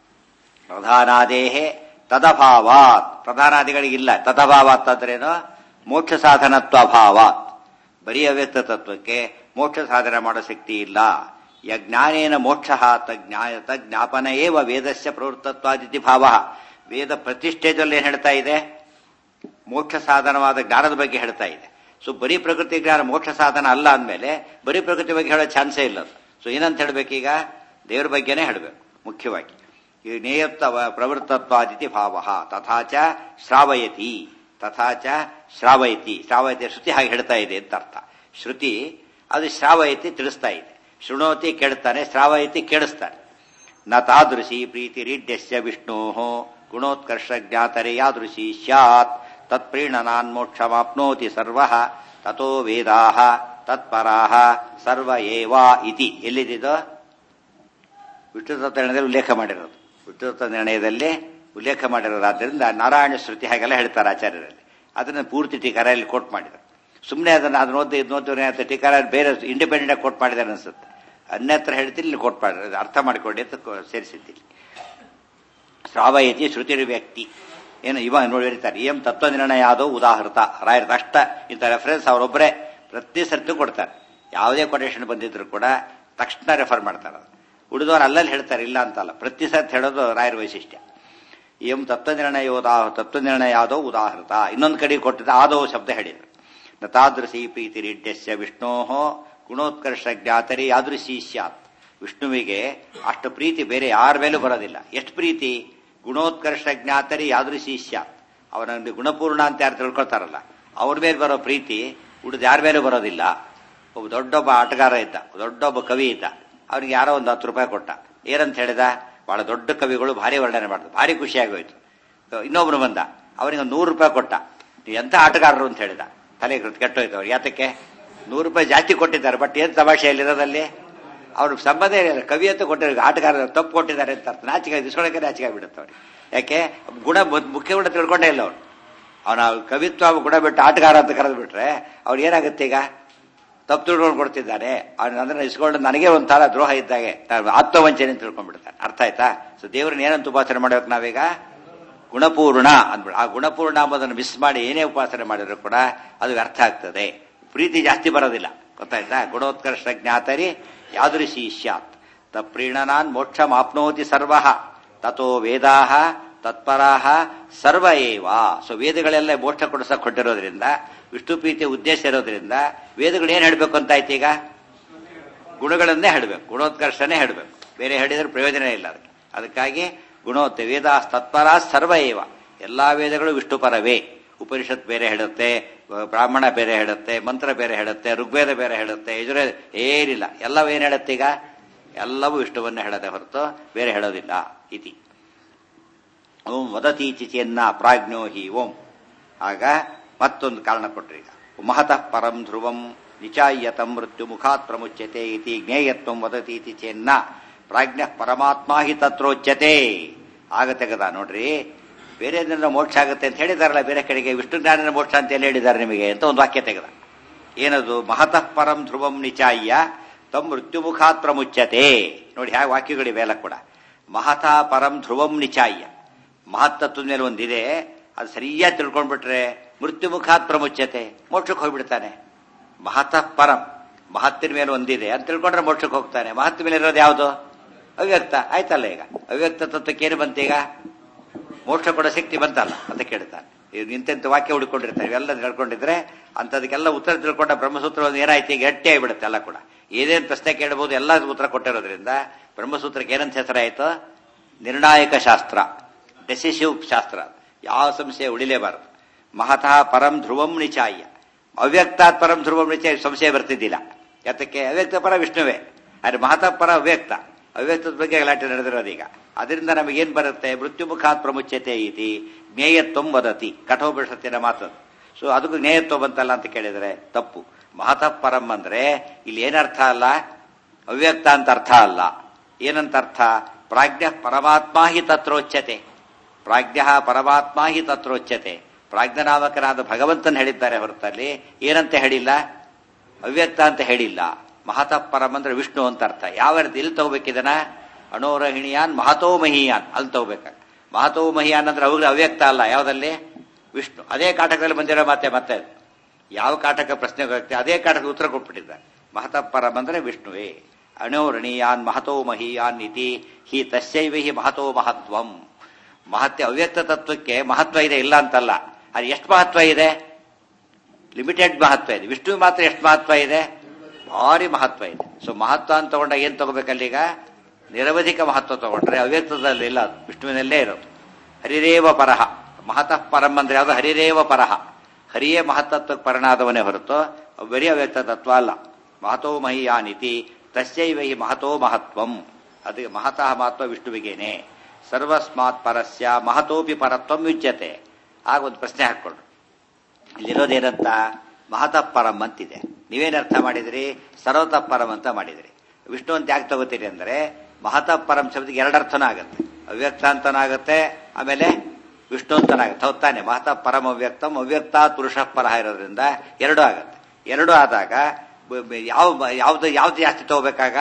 [SPEAKER 1] ಪ್ರಧಾನಾದೇಹೇ ತದಭಾವಾತ್ ಪ್ರಧಾನಾದಿಗಳಿಗಿಲ್ಲ ತದಭಾವಾತ್ ಅಂದ್ರೇನು ಮೋಕ್ಷ ಸಾಧನತ್ವ ಅಭಾವಾತ್ ಬರೀ ಅವ್ಯಕ್ತ ತತ್ವಕ್ಕೆ ಮೋಕ್ಷ ಸಾಧನೆ ಮಾಡೋ ಶಕ್ತಿ ಇಲ್ಲ ಯಜ್ಞಾನೇನ ಮೋಕ್ಷ ತಜ್ಞಾಪನ ಏವ ವೇದಸ್ಯ ಪ್ರವೃತ್ತತ್ವಾದಿತಿ ಭಾವ ವೇದ ಪ್ರತಿಷ್ಠೆದಲ್ಲಿ ಏನ್ ಹೇಳ್ತಾ ಇದೆ ಮೋಕ್ಷ ಸಾಧನವಾದ ಜ್ಞಾನದ ಬಗ್ಗೆ ಹೇಳ್ತಾ ಇದೆ ಸೊ ಬರೀ ಪ್ರಕೃತಿ ಜ್ಞಾನ ಮೋಕ್ಷ ಸಾಧನ ಅಲ್ಲ ಅಂದಮೇಲೆ ಬರೀ ಪ್ರಕೃತಿ ಬಗ್ಗೆ ಹೇಳೋ ಚಾನ್ಸೇ ಇಲ್ಲ ಸೊ ಏನಂತ ಹೇಳ್ಬೇಕೀಗ ದೇವರ ಬಗ್ಗೆನೇ ಹೇಳಬೇಕು ಮುಖ್ಯವಾಗಿ ಈ ನೇಯತ್ವ ಪ್ರವೃತ್ತತ್ವಾದಿತಿ ಭಾವ ತಥಾಚ ಶ್ರಾವಯತಿ ತಥಾಚ ಶ್ರಾವಯತಿ ಶ್ರಾವಯತಿ ಶ್ರುತಿ ಹಾಗೆ ಹೇಳ್ತಾ ಇದೆ ಅಂತ ಅರ್ಥ ಶ್ರುತಿ ಅದು ಶ್ರಾವಯತಿ ತಿಳಿಸ್ತಾ ಇದೆ ಶೃಣೋತಿ ಕೇಳ್ತಾನೆ ಶ್ರಾವಯತಿ ಕೇಳಿಸ್ತಾನೆ ನ ತಾದೃಶಿ ಪ್ರೀತಿ ರೀಡ್ಯಸ್ಯ ವಿಷ್ಣೋ ಗುಣೋತ್ಕರ್ಷ ಜ್ಞಾತರೆ ಯಾದೃಶಿ ಸ್ಯಾತ್ ತತ್ಪ್ರೀಣನಾನ್ ಮೋಕ್ಷಮಾಪ್ನೋತಿ ಸರ್ವ ತಥೋ ವೇದಾ ತತ್ಪರಾಹ ಸರ್ವ ಏವಾ ಇತಿ ಎಲ್ಲಿದ್ದು ವಿಷ್ಣು ತತ್ವ ನಿರ್ಣಯದಲ್ಲಿ ಉಲ್ಲೇಖ ಮಾಡಿರೋದು ವಿಷ್ಣು ತತ್ವ ನಿರ್ಣಯದಲ್ಲಿ ಉಲ್ಲೇಖ ಮಾಡಿರೋದಾದ್ರಿಂದ ನಾರಾಯಣ ಶ್ರುತಿ ಹಾಗೆಲ್ಲ ಹೇಳ್ತಾರೆ ಆಚಾರ್ಯರಲ್ಲಿ ಅದನ್ನ ಪೂರ್ತಿ ಟೀಕಾರಲ್ಲಿ ಕೋಟ್ ಮಾಡಿದ್ರು ಸುಮ್ಮನೆ ಅದನ್ನ ಅದನ್ನ ಓದಿ ಇದು ಓದಿ ಅಂತ ಟೀಕಾರ ಬೇರೆ ಇಂಡಿಪೆಂಡೆಂಟ್ ಆಗಿ ಕೋಟ್ ಮಾಡಿದ್ದಾರೆ ಅನ್ಸುತ್ತೆ ಅನ್ಯತ್ರ ಹೇಳ್ತೀನಿ ಇಲ್ಲಿ ಕೋಟ್ ಮಾಡಿದ್ರೆ ಅರ್ಥ ಮಾಡಿಕೊಳ್ಳಿ ಅಂತ ಸೇರಿಸಿದ್ದೀನಿ ಶ್ರಾವಯತಿ ಶ್ರುತಿ ವ್ಯಕ್ತಿ ಏನು ಇವ ನೋಡಿ ಹೇಳ್ತಾರೆ ಎಂ ತತ್ವ ನಿರ್ಣಯ ಆದೋ ಉದಾಹೃತ ರಾಯರ ಅಷ್ಟ ಇಂಥ ರೆಫರೆನ್ಸ್ ಅವರೊಬ್ಬರೇ ಪ್ರತಿ ಸರ್ತಿ ಕೊಡ್ತಾರೆ ಯಾವುದೇ ಕೊಟೇಶನ್ ಬಂದಿದ್ರು ಕೂಡ ತಕ್ಷಣ ರೆಫರ್ ಮಾಡ್ತಾರೆ ಉಳಿದವರು ಅಲ್ಲಲ್ಲಿ ಹೇಳ್ತಾರೆ ಇಲ್ಲ ಅಂತಲ್ಲ ಪ್ರತಿ ಸರ್ತಿ ಹೇಳೋದು ರಾಯರ ವೈಶಿಷ್ಟ್ಯ ಎಂ ತತ್ವ ನಿರ್ಣಯೋದಾ ತತ್ವ ನಿರ್ಣಯ ಆದೋ ಉದಾಹೃತ ಇನ್ನೊಂದು ಕಡೆ ಕೊಟ್ಟಿದ್ದ ಆದೋ ಶಬ್ದ ಹೇಳಿದ್ರು ನತಾದೃಶಿ ಪ್ರೀತಿ ರೀಡ್ಯಸ್ಯ ವಿಷ್ಣೋ ಗುಣೋತ್ಕರ್ಷ ಜ್ಞಾತರಿ ಯಾದೃಶಿ ಸ್ಯಾತ್ ವಿಷ್ಣುವಿಗೆ ಅಷ್ಟು ಪ್ರೀತಿ ಬೇರೆ ಯಾರ ಮೇಲೂ ಬರೋದಿಲ್ಲ ಎಷ್ಟು ಪ್ರೀತಿ ಗುಣೋತ್ಕರ್ಷ ಜ್ಞಾತರಿ ಯಾದೃಶಿ ಸ್ಯಾತ್ ಅವನಲ್ಲಿ ಗುಣಪೂರ್ಣ ಅಂತ ಯಾರು ತಿಳ್ಕೊಳ್ತಾರಲ್ಲ ಅವ್ರ ಮೇಲೆ ಬರೋ ಪ್ರೀತಿ ಉಳಿದ ಯಾರ ಮೇಲೂ ಬರೋದಿಲ್ಲ ಒಬ್ಬ ದೊಡ್ಡೊಬ್ಬ ಆಟಗಾರ ಇದ್ದ ದೊಡ್ಡೊಬ್ಬ ಕವಿ ಇದ್ದ ಅವನಿಗೆ ಯಾರೋ ಒಂದು ಹತ್ತು ರೂಪಾಯಿ ಕೊಟ್ಟ ಏನಂತ ಹೇಳಿದ ಬಹಳ ದೊಡ್ಡ ಕವಿಗಳು ಭಾರಿ ವರ್ಣನೆ ಮಾಡಿದ್ರು ಭಾರಿ ಖುಷಿಯಾಗೋಯ್ತು ಇನ್ನೊಬ್ರು ಬಂದ ಅವನಿಗೆ ನೂರು ರೂಪಾಯಿ ಕೊಟ್ಟ ಎಂತ ಆಟಗಾರರು ಅಂತ ಹೇಳಿದ ತಲೆ ಕೆಟ್ಟೋಯ್ತು ಅವ್ರು ಯಾತಕ್ಕೆ ನೂರು ರೂಪಾಯಿ ಜಾಸ್ತಿ ಕೊಟ್ಟಿದ್ದಾರೆ ಬಟ್ ಏನ್ ತಮಾಷೆಯಲ್ಲಿರೋದಲ್ಲಿ ಅವ್ರ ಸಂಬಂಧ ಏನಿಲ್ಲ ಕವಿ ಅಂತ ಕೊಟ್ಟಿದ್ದಾರೆ ಆಟಗಾರ ತಪ್ಪು ಕೊಟ್ಟಿದ್ದಾರೆ ಅಂತ ಅರ್ಥ ನಾಚಿಕೆ ದಿಸ್ಕೊಳಕ್ಕೆ ನಾಚಿಕೆ ಆಗ್ಬಿಡುತ್ತೆ ಅವ್ರಿಗೆ ಯಾಕೆ ಗುಣ ಮುಖ್ಯ ಗುಣ ತಿಳ್ಕೊಂಡೇ ಇಲ್ಲ ಅವ್ರು ಅವನ ಕವಿತ್ವ ಗುಣ ಬಿಟ್ಟು ಆಟಗಾರ ಅಂತ ಕರೆದು ಬಿಟ್ರೆ ಅವ್ರು ಏನಾಗುತ್ತೆ ಈಗ ತಪ್ಪು ತಿಳ್ಕೊಂಡು ಕೊಡ್ತಿದ್ದಾನೆ ಅವ್ನು ಅಂದ್ರೆ ಇಸ್ಕೊಂಡು ನನಗೆ ಒಂಥರ ದ್ರೋಹ ಇದ್ದಾಗೆ ಆತ್ಮವಂಚನೆ ಅಂತ ತಿಳ್ಕೊಂಡ್ಬಿಡ್ತಾನೆ ಅರ್ಥ ಆಯ್ತಾ ಸೊ ದೇವ್ರನ್ನ ಏನಂತ ಉಪಾಸನೆ ಮಾಡ್ಬೇಕು ನಾವೀಗ ಗುಣಪೂರ್ಣ ಅಂದ್ಬಿಡು ಆ ಗುಣಪೂರ್ಣ ಎಂಬುದನ್ನು ಮಿಸ್ ಮಾಡಿ ಏನೇ ಉಪಾಸನೆ ಮಾಡಿದ್ರು ಕೂಡ ಅದು ವ್ಯರ್ಥ ಆಗ್ತದೆ ಪ್ರೀತಿ ಜಾಸ್ತಿ ಬರೋದಿಲ್ಲ ಗೊತ್ತಾಯ್ತಾ ಗುಣೋತ್ಕರ್ಷ ಜ್ಞಾತರಿ ಯಾದೃಶಿ ಸ್ಯಾತ್ ತಪ್ರೀಣನಾನ್ ಮೋಕ್ಷ ಮಾಪ್ನೋತಿ ಸರ್ವ ತಥೋ ವೇದಾ ತತ್ಪರಾಹ ಸರ್ವ ಏವ ಸೊ ವೇದಗಳೆಲ್ಲ ಮೋಕ್ಷ ಕೊಡಿಸಕ್ ಕೊಟ್ಟಿರೋದ್ರಿಂದ ವಿಷ್ಣು ಪ್ರೀತಿಯ ಉದ್ದೇಶ ಇರೋದ್ರಿಂದ ವೇದಗಳು ಏನ್ ಹೇಳ್ಬೇಕು ಅಂತ ಆಯ್ತು ಈಗ ಗುಣಗಳನ್ನೇ ಹೇಳಬೇಕು ಗುಣೋತ್ಕರ್ಷನೇ ಹೇಳಬೇಕು ಬೇರೆ ಹೇಳಿದ್ರೆ ಪ್ರಯೋಜನ ಇಲ್ಲ ಅದಕ್ಕೆ ಅದಕ್ಕಾಗಿ ಗುಣೋತ್ ವೇದ ತತ್ಪರ ಸರ್ವ ಏವ ಎಲ್ಲಾ ವೇದಗಳು ವಿಷ್ಣು ಪರವೇ ಉಪನಿಷತ್ ಬೇರೆ ಹೇಳುತ್ತೆ ಬ್ರಾಹ್ಮಣ ಬೇರೆ ಹೇಳುತ್ತೆ ಮಂತ್ರ ಬೇರೆ ಹೇಳುತ್ತೆ ಋಗ್ವೇದ ಬೇರೆ ಹೇಳುತ್ತೆ ಯಜುರ್ವೇದ ಏನಿಲ್ಲ ಎಲ್ಲವೂ ಏನ್ ಹೇಳುತ್ತೆ ಈಗ ಎಲ್ಲವೂ ವಿಷ್ಣುವನ್ನೇ ಹೇಳದೆ ಹೊರತು ಬೇರೆ ಹೇಳೋದಿಲ್ಲ ಇತಿ ಓಂ ವದತೀಚಿಚಿಯನ್ನ ಪ್ರಾಜ್ಞೋ ಹಿ ಓಂ ಆಗ ಮತ್ತೊಂದು ಕಾರಣ ಕೊಟ್ರಿ ಈಗ ಮಹತಃ ಪರಂ ಧ್ರುವಂ ನಿಚಾಯ್ಯತಂ ಮೃತ್ಯು ಮುಖಾತ್ ಪ್ರಮುಚ್ಯತೆ ಇತಿ ಜ್ಞೇಯತ್ವಂ ವದತೀತಿ ಚೆನ್ನ ಪ್ರಾಜ್ಞ ಪರಮಾತ್ಮ ಹಿ ತತ್ರೋಚ್ಯತೆ ಆಗ ತೆಗದ ನೋಡ್ರಿ ಬೇರೆ ಜನರ ಮೋಕ್ಷ ಆಗುತ್ತೆ ಅಂತ ಹೇಳಿದಾರಲ್ಲ ಬೇರೆ ಕಡೆಗೆ ವಿಷ್ಣು ಜ್ಞಾನನ ಮೋಕ್ಷ ಅಂತ ಎಲ್ಲಿ ಹೇಳಿದ್ದಾರೆ ನಿಮಗೆ ಅಂತ ಒಂದು ವಾಕ್ಯ ತೆಗೆದ ಏನದು ಮಹತಃ ಪರಂ ಧ್ರುವಂ ನಿಚಾಯ್ಯ ತಮ್ ಮೃತ್ಯು ಮುಖಾತ್ ಪ್ರಮುಚ್ಯತೆ ನೋಡಿ ಹೇಗೆ ವಾಕ್ಯಗಳಿವೆ ಎಲ್ಲ ಕೂಡ ಮಹತಾ ಪರಂ ಧ್ರುವಂ ನಿಚಾಯ್ಯ ಮಹತ್ತತ್ವದ ಮೇಲೆ ಒಂದಿದೆ ಅದು ಸರಿಯಾಗಿ ತಿಳ್ಕೊಂಡ್ಬಿಟ್ರೆ ಮೃತ್ಯು ಮುಖಾತ್ ಪ್ರಮುಚ್ಯತೆ ಮೋಕ್ಷಕ್ಕೆ ಹೋಗ್ಬಿಡ್ತಾನೆ ಮಹತಃ ಪರಂ ಮಹತ್ತಿನ ಮೇಲೆ ಒಂದಿದೆ ಅಂತ ತಿಳ್ಕೊಂಡ್ರೆ ಮೋಕ್ಷಕ್ಕೆ ಹೋಗ್ತಾನೆ ಮಹತ್ ಮೇಲೆ ಇರೋದು ಯಾವುದು ಅವ್ಯಕ್ತ ಆಯ್ತಲ್ಲ ಈಗ ಅವ್ಯಕ್ತ ತತ್ವಕ್ಕೆ ಏನು ಬಂತೀಗ ಮೋಕ್ಷ ಕೊಡೋ ಶಕ್ತಿ ಬಂತಲ್ಲ ಅಂತ ಕೇಳ್ತಾನೆ ಇವ್ ಇಂತೆಂತ ವಾಕ್ಯ ಹುಡ್ಕೊಂಡಿರ್ತಾರೆ ಇವೆಲ್ಲ ತಿಳ್ಕೊಂಡಿದ್ರೆ ಅಂತದಕ್ಕೆಲ್ಲ ಉತ್ತರ ತಿಳ್ಕೊಂಡ ಬ್ರಹ್ಮಸೂತ್ರ ಒಂದು ಏನಾಯ್ತು ಈಗ ಗಟ್ಟಿ ಆಗಿಬಿಡುತ್ತೆ ಎಲ್ಲ ಕೂಡ ಏನೇನು ಪ್ರಶ್ನೆ ಕೇಳಬಹುದು ಎಲ್ಲ ಉತ್ತರ ಕೊಟ್ಟಿರೋದ್ರಿಂದ ಬ್ರಹ್ಮಸೂತ್ರಕ್ಕೆ ಏನಂತ ಹೆಸರಾಯಿತು ನಿರ್ಣಾಯಕ ಶಾಸ್ತ್ರ ಡೆಸಿಸಿವ್ ಶಾಸ್ತ್ರ ಯಾವ ಸಂಶಯ ಉಳಿಲೇಬಾರದು ಮಹತಃ ಪರಂ ಧ್ರುವಂ ನಿಚಾಯ್ಯ ಅವ್ಯಕ್ತಾತ್ ಪರಂ ಧ್ರುವಂ ನಿಚಾಯ ಸಂಶಯ ಬರ್ತಿದ್ದಿಲ್ಲ ಯಾತಕ್ಕೆ ಅವ್ಯಕ್ತ ಪರ ವಿಷ್ಣುವೇ ಆದರೆ ಮಹತಃ ಪರ ಅವ್ಯಕ್ತ ಅವ್ಯಕ್ತದ ಬಗ್ಗೆ ಗಲಾಟೆ ನಡೆದಿರೋದು ಈಗ ಅದರಿಂದ ನಮಗೇನ್ ಬರುತ್ತೆ ಮೃತ್ಯು ಮುಖಾತ್ ಪ್ರಮುಚ್ಯತೆ ಇತಿ ಜ್ಞೇಯತ್ವಂ ವದತಿ ಕಠೋಪನಿಷತ್ತಿನ ಮಾತು ಸೊ ಅದಕ್ಕೂ ಜ್ಞೇಯತ್ವ ಬಂತಲ್ಲ ಅಂತ ಕೇಳಿದ್ರೆ ತಪ್ಪು ಮಹತಃ ಪರಂ ಅಂದ್ರೆ ಇಲ್ಲಿ ಏನರ್ಥ ಅಲ್ಲ ಅವ್ಯಕ್ತ ಅಂತ ಅರ್ಥ ಅಲ್ಲ ಏನಂತ ಅರ್ಥ ಪ್ರಾಜ್ಞ ಪರಮಾತ್ಮ ಹಿ ತತ್ರೋಚ್ಯತೆ ಪ್ರಾಜ್ಞ ಪರಮಾತ್ಮ ಹಿ ತತ್ರೋಚ್ಯತೆ ಪ್ರಾಜ್ಞನಾಮಕನಾದ ಭಗವಂತನ ಹೇಳಿದ್ದಾರೆ ಹೊರತಲ್ಲಿ ಏನಂತ ಹೇಳಿಲ್ಲ ಅವ್ಯಕ್ತ ಅಂತ ಹೇಳಿಲ್ಲ ಮಹತಃ ಪರಂ ಅಂದ್ರೆ ವಿಷ್ಣು ಅಂತ ಅರ್ಥ ಯಾವ ರೀತಿ ಇಲ್ಲಿ ತಗೋಬೇಕಿದನ ಅಣೋರಹಿಣಿಯಾನ್ ಮಹತೋ ಮಹಿಯಾನ್ ಅಲ್ಲಿ ತಗೋಬೇಕಾಗ ಮಹತೋ ಮಹಿಯಾನ್ ಅಂದ್ರೆ ಅವಾಗ ಅವ್ಯಕ್ತ ಅಲ್ಲ ಯಾವ್ದಲ್ಲಿ ವಿಷ್ಣು ಅದೇ ಕಾಟಕದಲ್ಲಿ ಬಂದಿರೋ ಮಾತೆ ಮತ್ತೆ ಅದು. ಯಾವ ಕಾಟಕ ಪ್ರಶ್ನೆ ಬರುತ್ತೆ ಅದೇ ಕಾಟಕ ಉತ್ತರ ಕೊಟ್ಬಿಟ್ಟಿದ್ದಾರೆ ಮಹತಃ ಪರಂ ಅಂದ್ರೆ ವಿಷ್ಣುವೇ ಅಣೋರಣೀಯಾನ್ ಮಹತೋ ಮಹಿಯಾನ್ ಇತಿ ಹಿ ತಸ್ಯೈವ ಹಿ ಮಹತೋ ಮಹತ್ವಂ ಮಹತ್ವ ಅವ್ಯಕ್ತ ತತ್ವಕ್ಕೆ ಮಹತ್ವ ಇದೆ ಇಲ್ಲ ಅಂತಲ್ಲ ಅದು ಎಷ್ಟು ಮಹತ್ವ ಇದೆ ಲಿಮಿಟೆಡ್ ಮಹತ್ವ ಇದೆ ವಿಷ್ಣು ಮಾತ್ರ ಎಷ್ಟು ಮಹತ್ವ ಇದೆ ಭಾರಿ ಮಹತ್ವ ಇದೆ ಸೊ ಮಹತ್ವ ಅಂತ ತಗೊಂಡಾಗ ಏನ್ ತಗೋಬೇಕಲ್ಲೀಗ ನಿರವಧಿಕ ಮಹತ್ವ ತಗೊಂಡ್ರೆ ಅವ್ಯಕ್ತದಲ್ಲಿ ಇಲ್ಲ ಅದು ವಿಷ್ಣುವಿನಲ್ಲೇ ಇರೋದು ಹರಿರೇವ ಪರಹ ಮಹತಃ ಪರಂ ಅಂದ್ರೆ ಯಾವುದು ಹರಿರೇವ ಪರಹ ಹರಿಯೇ ಮಹತ್ತತ್ವಕ್ಕೆ ಪರನಾದವನೇ ಹೊರತು ಅವು ಬರೀ ಅವ್ಯಕ್ತ ತತ್ವ ಅಲ್ಲ ಮಹತೋ ಮಹಿಯಾನಿತಿ ತಸ್ಯೈವ ಹಿ ಮಹತೋ ಮಹತ್ವಂ ಅದಕ್ಕೆ ಮಹತಃ ಮಹತ್ವ ವಿಷ್ಣುವಿಗೇನೆ ಸರ್ವಸ್ಮಾತ್ ಪರಸ್ಯ ಮಹತೋಪಿ ಪರತ್ವಂ ಯುಜ್ಯತೆ ಆಗ ಒಂದು ಪ್ರಶ್ನೆ ಹಾಕ್ಕೊಂಡ್ರು ಇಲ್ಲಿರೋದೇನಂತ ಮಹತಃ ಪರಂ ಅಂತಿದೆ ನೀವೇನು ಅರ್ಥ ಮಾಡಿದ್ರಿ ಸರ್ವತಃ ಪರಂ ಅಂತ ಮಾಡಿದ್ರಿ ವಿಷ್ಣು ಅಂತ ಯಾಕೆ ತಗೋತೀರಿ ಅಂದ್ರೆ ಮಹತಃ ಪರಂ ಶಬ್ದಕ್ಕೆ ಎರಡರ್ಥನೂ ಆಗುತ್ತೆ ಅವ್ಯಕ್ತ ಅಂತನಾಗುತ್ತೆ ಆಮೇಲೆ ವಿಷ್ಣು ಅಂತನಾಗುತ್ತೆ ಹೌದ್ ತಾನೆ ಮಹತಃ ಪರಂ ಅವ್ಯಕ್ತಂ ಅವ್ಯಕ್ತ ಪುರುಷ ಪರಹ ಇರೋದ್ರಿಂದ ಎರಡೂ ಆಗುತ್ತೆ ಎರಡೂ ಆದಾಗ ಬ- ಬ- ಯಾವ ಯಾವ್ದು ಯಾವ್ದು ಜಾಸ್ತಿ ತಗೋಬೇಕಾಗ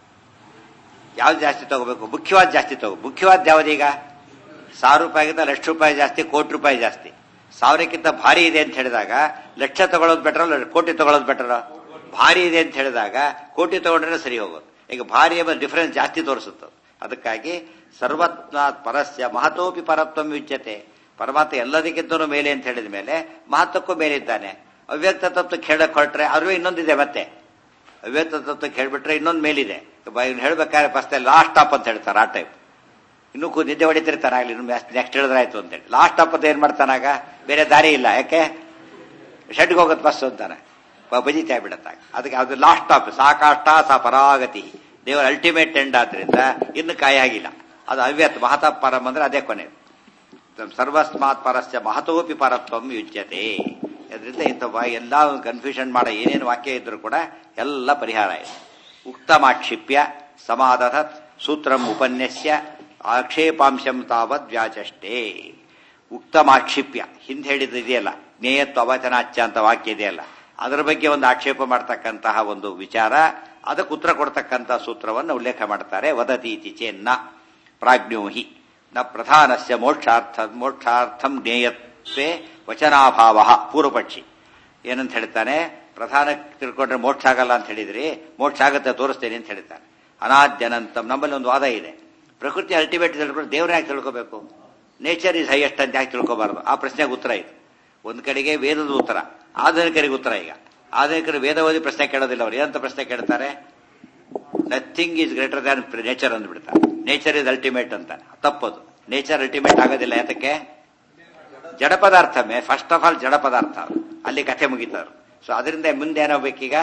[SPEAKER 1] ಯಾವ್ದು ಜಾಸ್ತಿ ತಗೋಬೇಕು ಮುಖ್ಯವಾದ ಜಾಸ್ತಿ ತಗೋ ಮುಖ್ಯವಾದ ಯಾವ್ದೀಗ ಸಾವಿರ ರೂಪಾಯಿಗಿಂತ ಲಕ್ಷ ರೂಪಾಯಿ ಜಾಸ್ತಿ ಕೋಟಿ ರೂಪಾಯಿ ಜಾಸ್ತಿ ಸಾವಿರಕ್ಕಿಂತ ಭಾರಿ ಇದೆ ಅಂತ ಹೇಳಿದಾಗ ಲಕ್ಷ ತಗೊಳ್ಳೋದು ಬೆಟರ್ ಕೋಟಿ ತಗೊಳ್ಳೋದು ಬೆಟರ್ ಭಾರಿ ಇದೆ ಅಂತ ಹೇಳಿದಾಗ ಕೋಟಿ ತಗೊಂಡ್ರೆ ಸರಿ ಹೋಗೋದು ಈಗ ಭಾರಿ ಎಂಬ ಡಿಫರೆನ್ಸ್ ಜಾಸ್ತಿ ತೋರಿಸುತ್ತೆ ಅದಕ್ಕಾಗಿ ಸರ್ವತ್ನ ಪರಸ್ಯ ಮಹತೋಪಿ ಪರತ್ವಂ ಯುಜ್ಯತೆ ಪರಮಾತ್ಮ ಎಲ್ಲದಕ್ಕಿಂತನೂ ಮೇಲೆ ಅಂತ ಹೇಳಿದ ಮೇಲೆ ಮಹತ್ವಕ್ಕೂ ಮೇಲಿದ್ದಾನೆ ಅವ್ಯಕ್ತ ತತ್ವಕ್ಕೆ ಹೇಳಕ್ ಹೊರಟ್ರೆ ಅದುವೇ ಇನ್ನೊಂದಿದೆ ಮತ್ತೆ ಅವ್ಯಕ್ತ ತತ್ವಕ್ಕೆ ಹೇಳ್ಬಿಟ್ರೆ ಇನ್ನೊಂದು ಮೇಲಿದೆ ಇವ್ನು ಹೇಳ್ಬೇಕಾದ್ರೆ ಫಸ್ಟ್ ಲಾಸ್ಟ್ ಟಾಪ್ ಅಂತ ಹೇಳ್ತಾರೆ ಆ ಟೈಪ್ ಇನ್ನೂ ಕೂ ನಿದ್ದೆ ಹೊಡಿತಿರ್ತಾನೆ ಆಗ್ಲಿ ಇನ್ನು ನೆಕ್ಸ್ಟ್ ಹೇಳಿದ್ರಾಯ್ತು ಅಂತೇಳಿ ಲಾಸ್ಟ್ ಟಾಪ್ ಅಂತ ಏನ್ ಮಾಡ್ತಾನಾಗ ಬೇರೆ ದಾರಿ ಇಲ್ಲ ಯಾಕೆ ಶೆಡ್ಗೆ ಹೋಗೋದು ಬಸ್ ಅಂತಾನೆ ಬ- ಬಜಿತಾ ಬಿಡತ್ತಾಗ ಅದಕ್ಕೆ ಅದು ಲಾಸ್ಟ್ ಟಾಪ್ ಸಾಕಾಷ್ಟ ಸಾ ಪರಾಗತಿ ದೇವರ ಅಲ್ಟಿಮೇಟ್ ಎಂಡ್ ಆದ್ರಿಂದ ಇನ್ನು ಕಾಯಾಗಿಲ್ಲ ಅದು ಅವ್ಯತ್ ಮಹತಃ ಪರಂ ಅಂದ್ರೆ ಅದೇ ಕೊನೆ ಸರ್ವಸ್ಮಾತ್ ಪರಸ್ಯ ಮಹತೋಪಿ ಪರತ್ವಂ ಯುಜ್ಯತೆ ಅದರಿಂದ ಇಂಥ ಎಲ್ಲ ಕನ್ಫ್ಯೂಷನ್ ಮಾಡೋ ಏನೇನು ವಾಕ್ಯ ಇದ್ರೂ ಕೂಡ ಎಲ್ಲ ಪರಿಹಾರ ಇದೆ ಉಕ್ತಮಾಕ್ಷಿಪ್ಯ ಸಮಾದಧ ಸೂತ್ರಂ ಉಪನ್ಯಸ್ಯ ಆಕ್ಷೇಪಾಂಶಂ ತಾವದ್ ವ್ಯಾಚಷ್ಟೇ ಉಕ್ತಮಾಕ್ಷಿಪ್ಯ ಹಿಂದೆ ಹೇಳಿದ್ದು ಇದೆಯಲ್ಲ ಜ್ಞೇಯತ್ವ ಅವಚನಾಚ್ಯ ಅಂತ ವಾಕ್ಯ ಇದೆಯಲ್ಲ ಅದರ ಬಗ್ಗೆ ಒಂದು ಆಕ್ಷೇಪ ಮಾಡ್ತಕ್ಕಂತಹ ಒಂದು ವಿಚಾರ ಅದಕ್ಕೆ ಉತ್ತರ ಕೊಡ್ತಕ್ಕಂತಹ ಸೂತ್ರವನ್ನು ಉಲ್ಲೇಖ ಮಾಡ್ತಾರೆ ವದತೀತಿ ಚೇನ್ನ ಪ್ರಾಜ್ಞೋಹಿ ನ ಪ್ರಧಾನಸ್ಯ ಮೋಕ್ಷಾರ್ಥ ಮೋಕ್ಷಾರ್ಥಂ ಜ್ಞೇಯತ್ವೇ ವಚನಾಭಾವ ಪೂರ್ವಪಕ್ಷಿ ಏನಂತ ಹೇಳ್ತಾನೆ ಪ್ರಧಾನ ತಿಳ್ಕೊಂಡ್ರೆ ಮೋಕ್ಷ ಆಗಲ್ಲ ಅಂತ ಹೇಳಿದ್ರಿ ಮೋಕ್ಷ ಆಗತ್ತೆ ತೋರಿಸ್ತೇನೆ ಅಂತ ಹೇಳ್ತಾನೆ ಅನಾದ್ಯನಂತಂ ನಮ್ಮಲ್ಲಿ ಒಂದು ವಾದ ಇದೆ ಪ್ರಕೃತಿ ಅಲ್ಟಿಮೇಟ್ ತಿಳ್ಕೊಂಡು ದೇವ್ರ ಯಾಕೆ ತಿಳ್ಕೋಬೇಕು ನೇಚರ್ ಇಸ್ ಹೈಯೆಸ್ಟ್ ಅಂತ ಯಾಕೆ ತಿಳ್ಕೋಬಾರ್ದು ಆ ಪ್ರಶ್ನೆಗೆ ಉತ್ತರ ಇದು ಒಂದ್ ಕಡೆಗೆ ವೇದದ ಉತ್ತರ ಆಧುನಿಕರಿಗೆ ಉತ್ತರ ಈಗ ಆಧುನಿಕರು ವೇದ ಓದಿ ಪ್ರಶ್ನೆ ಕೇಳೋದಿಲ್ಲ ಅವ್ರು ಏನಂತ ಪ್ರಶ್ನೆ ಕೇಳ್ತಾರೆ nothing is greater than nature ಅಂದ್ಬಿಡ್ತಾರೆ ನೇಚರ್ ಇಸ್ ಅಲ್ಟಿಮೇಟ್ ಅಂತ ತಪ್ಪದು ನೇಚರ್ ಅಲ್ಟಿಮೇಟ್ ಆಗೋದಿಲ್ಲ ಯಾತಕ್ಕೆ ಜಡ ಪದಾರ್ಥ ಮೇ ಫಸ್ಟ್ ಆಫ್ ಆಲ್ ಜಡ ಪದಾರ್ಥ ಅದು. ಅಲ್ಲಿ ಕಥೆ ಮುಗಿತಾರೆ ಸೊ ಅದರಿಂದ ಮುಂದೆ ಏನಾಗಬೇಕೀಗ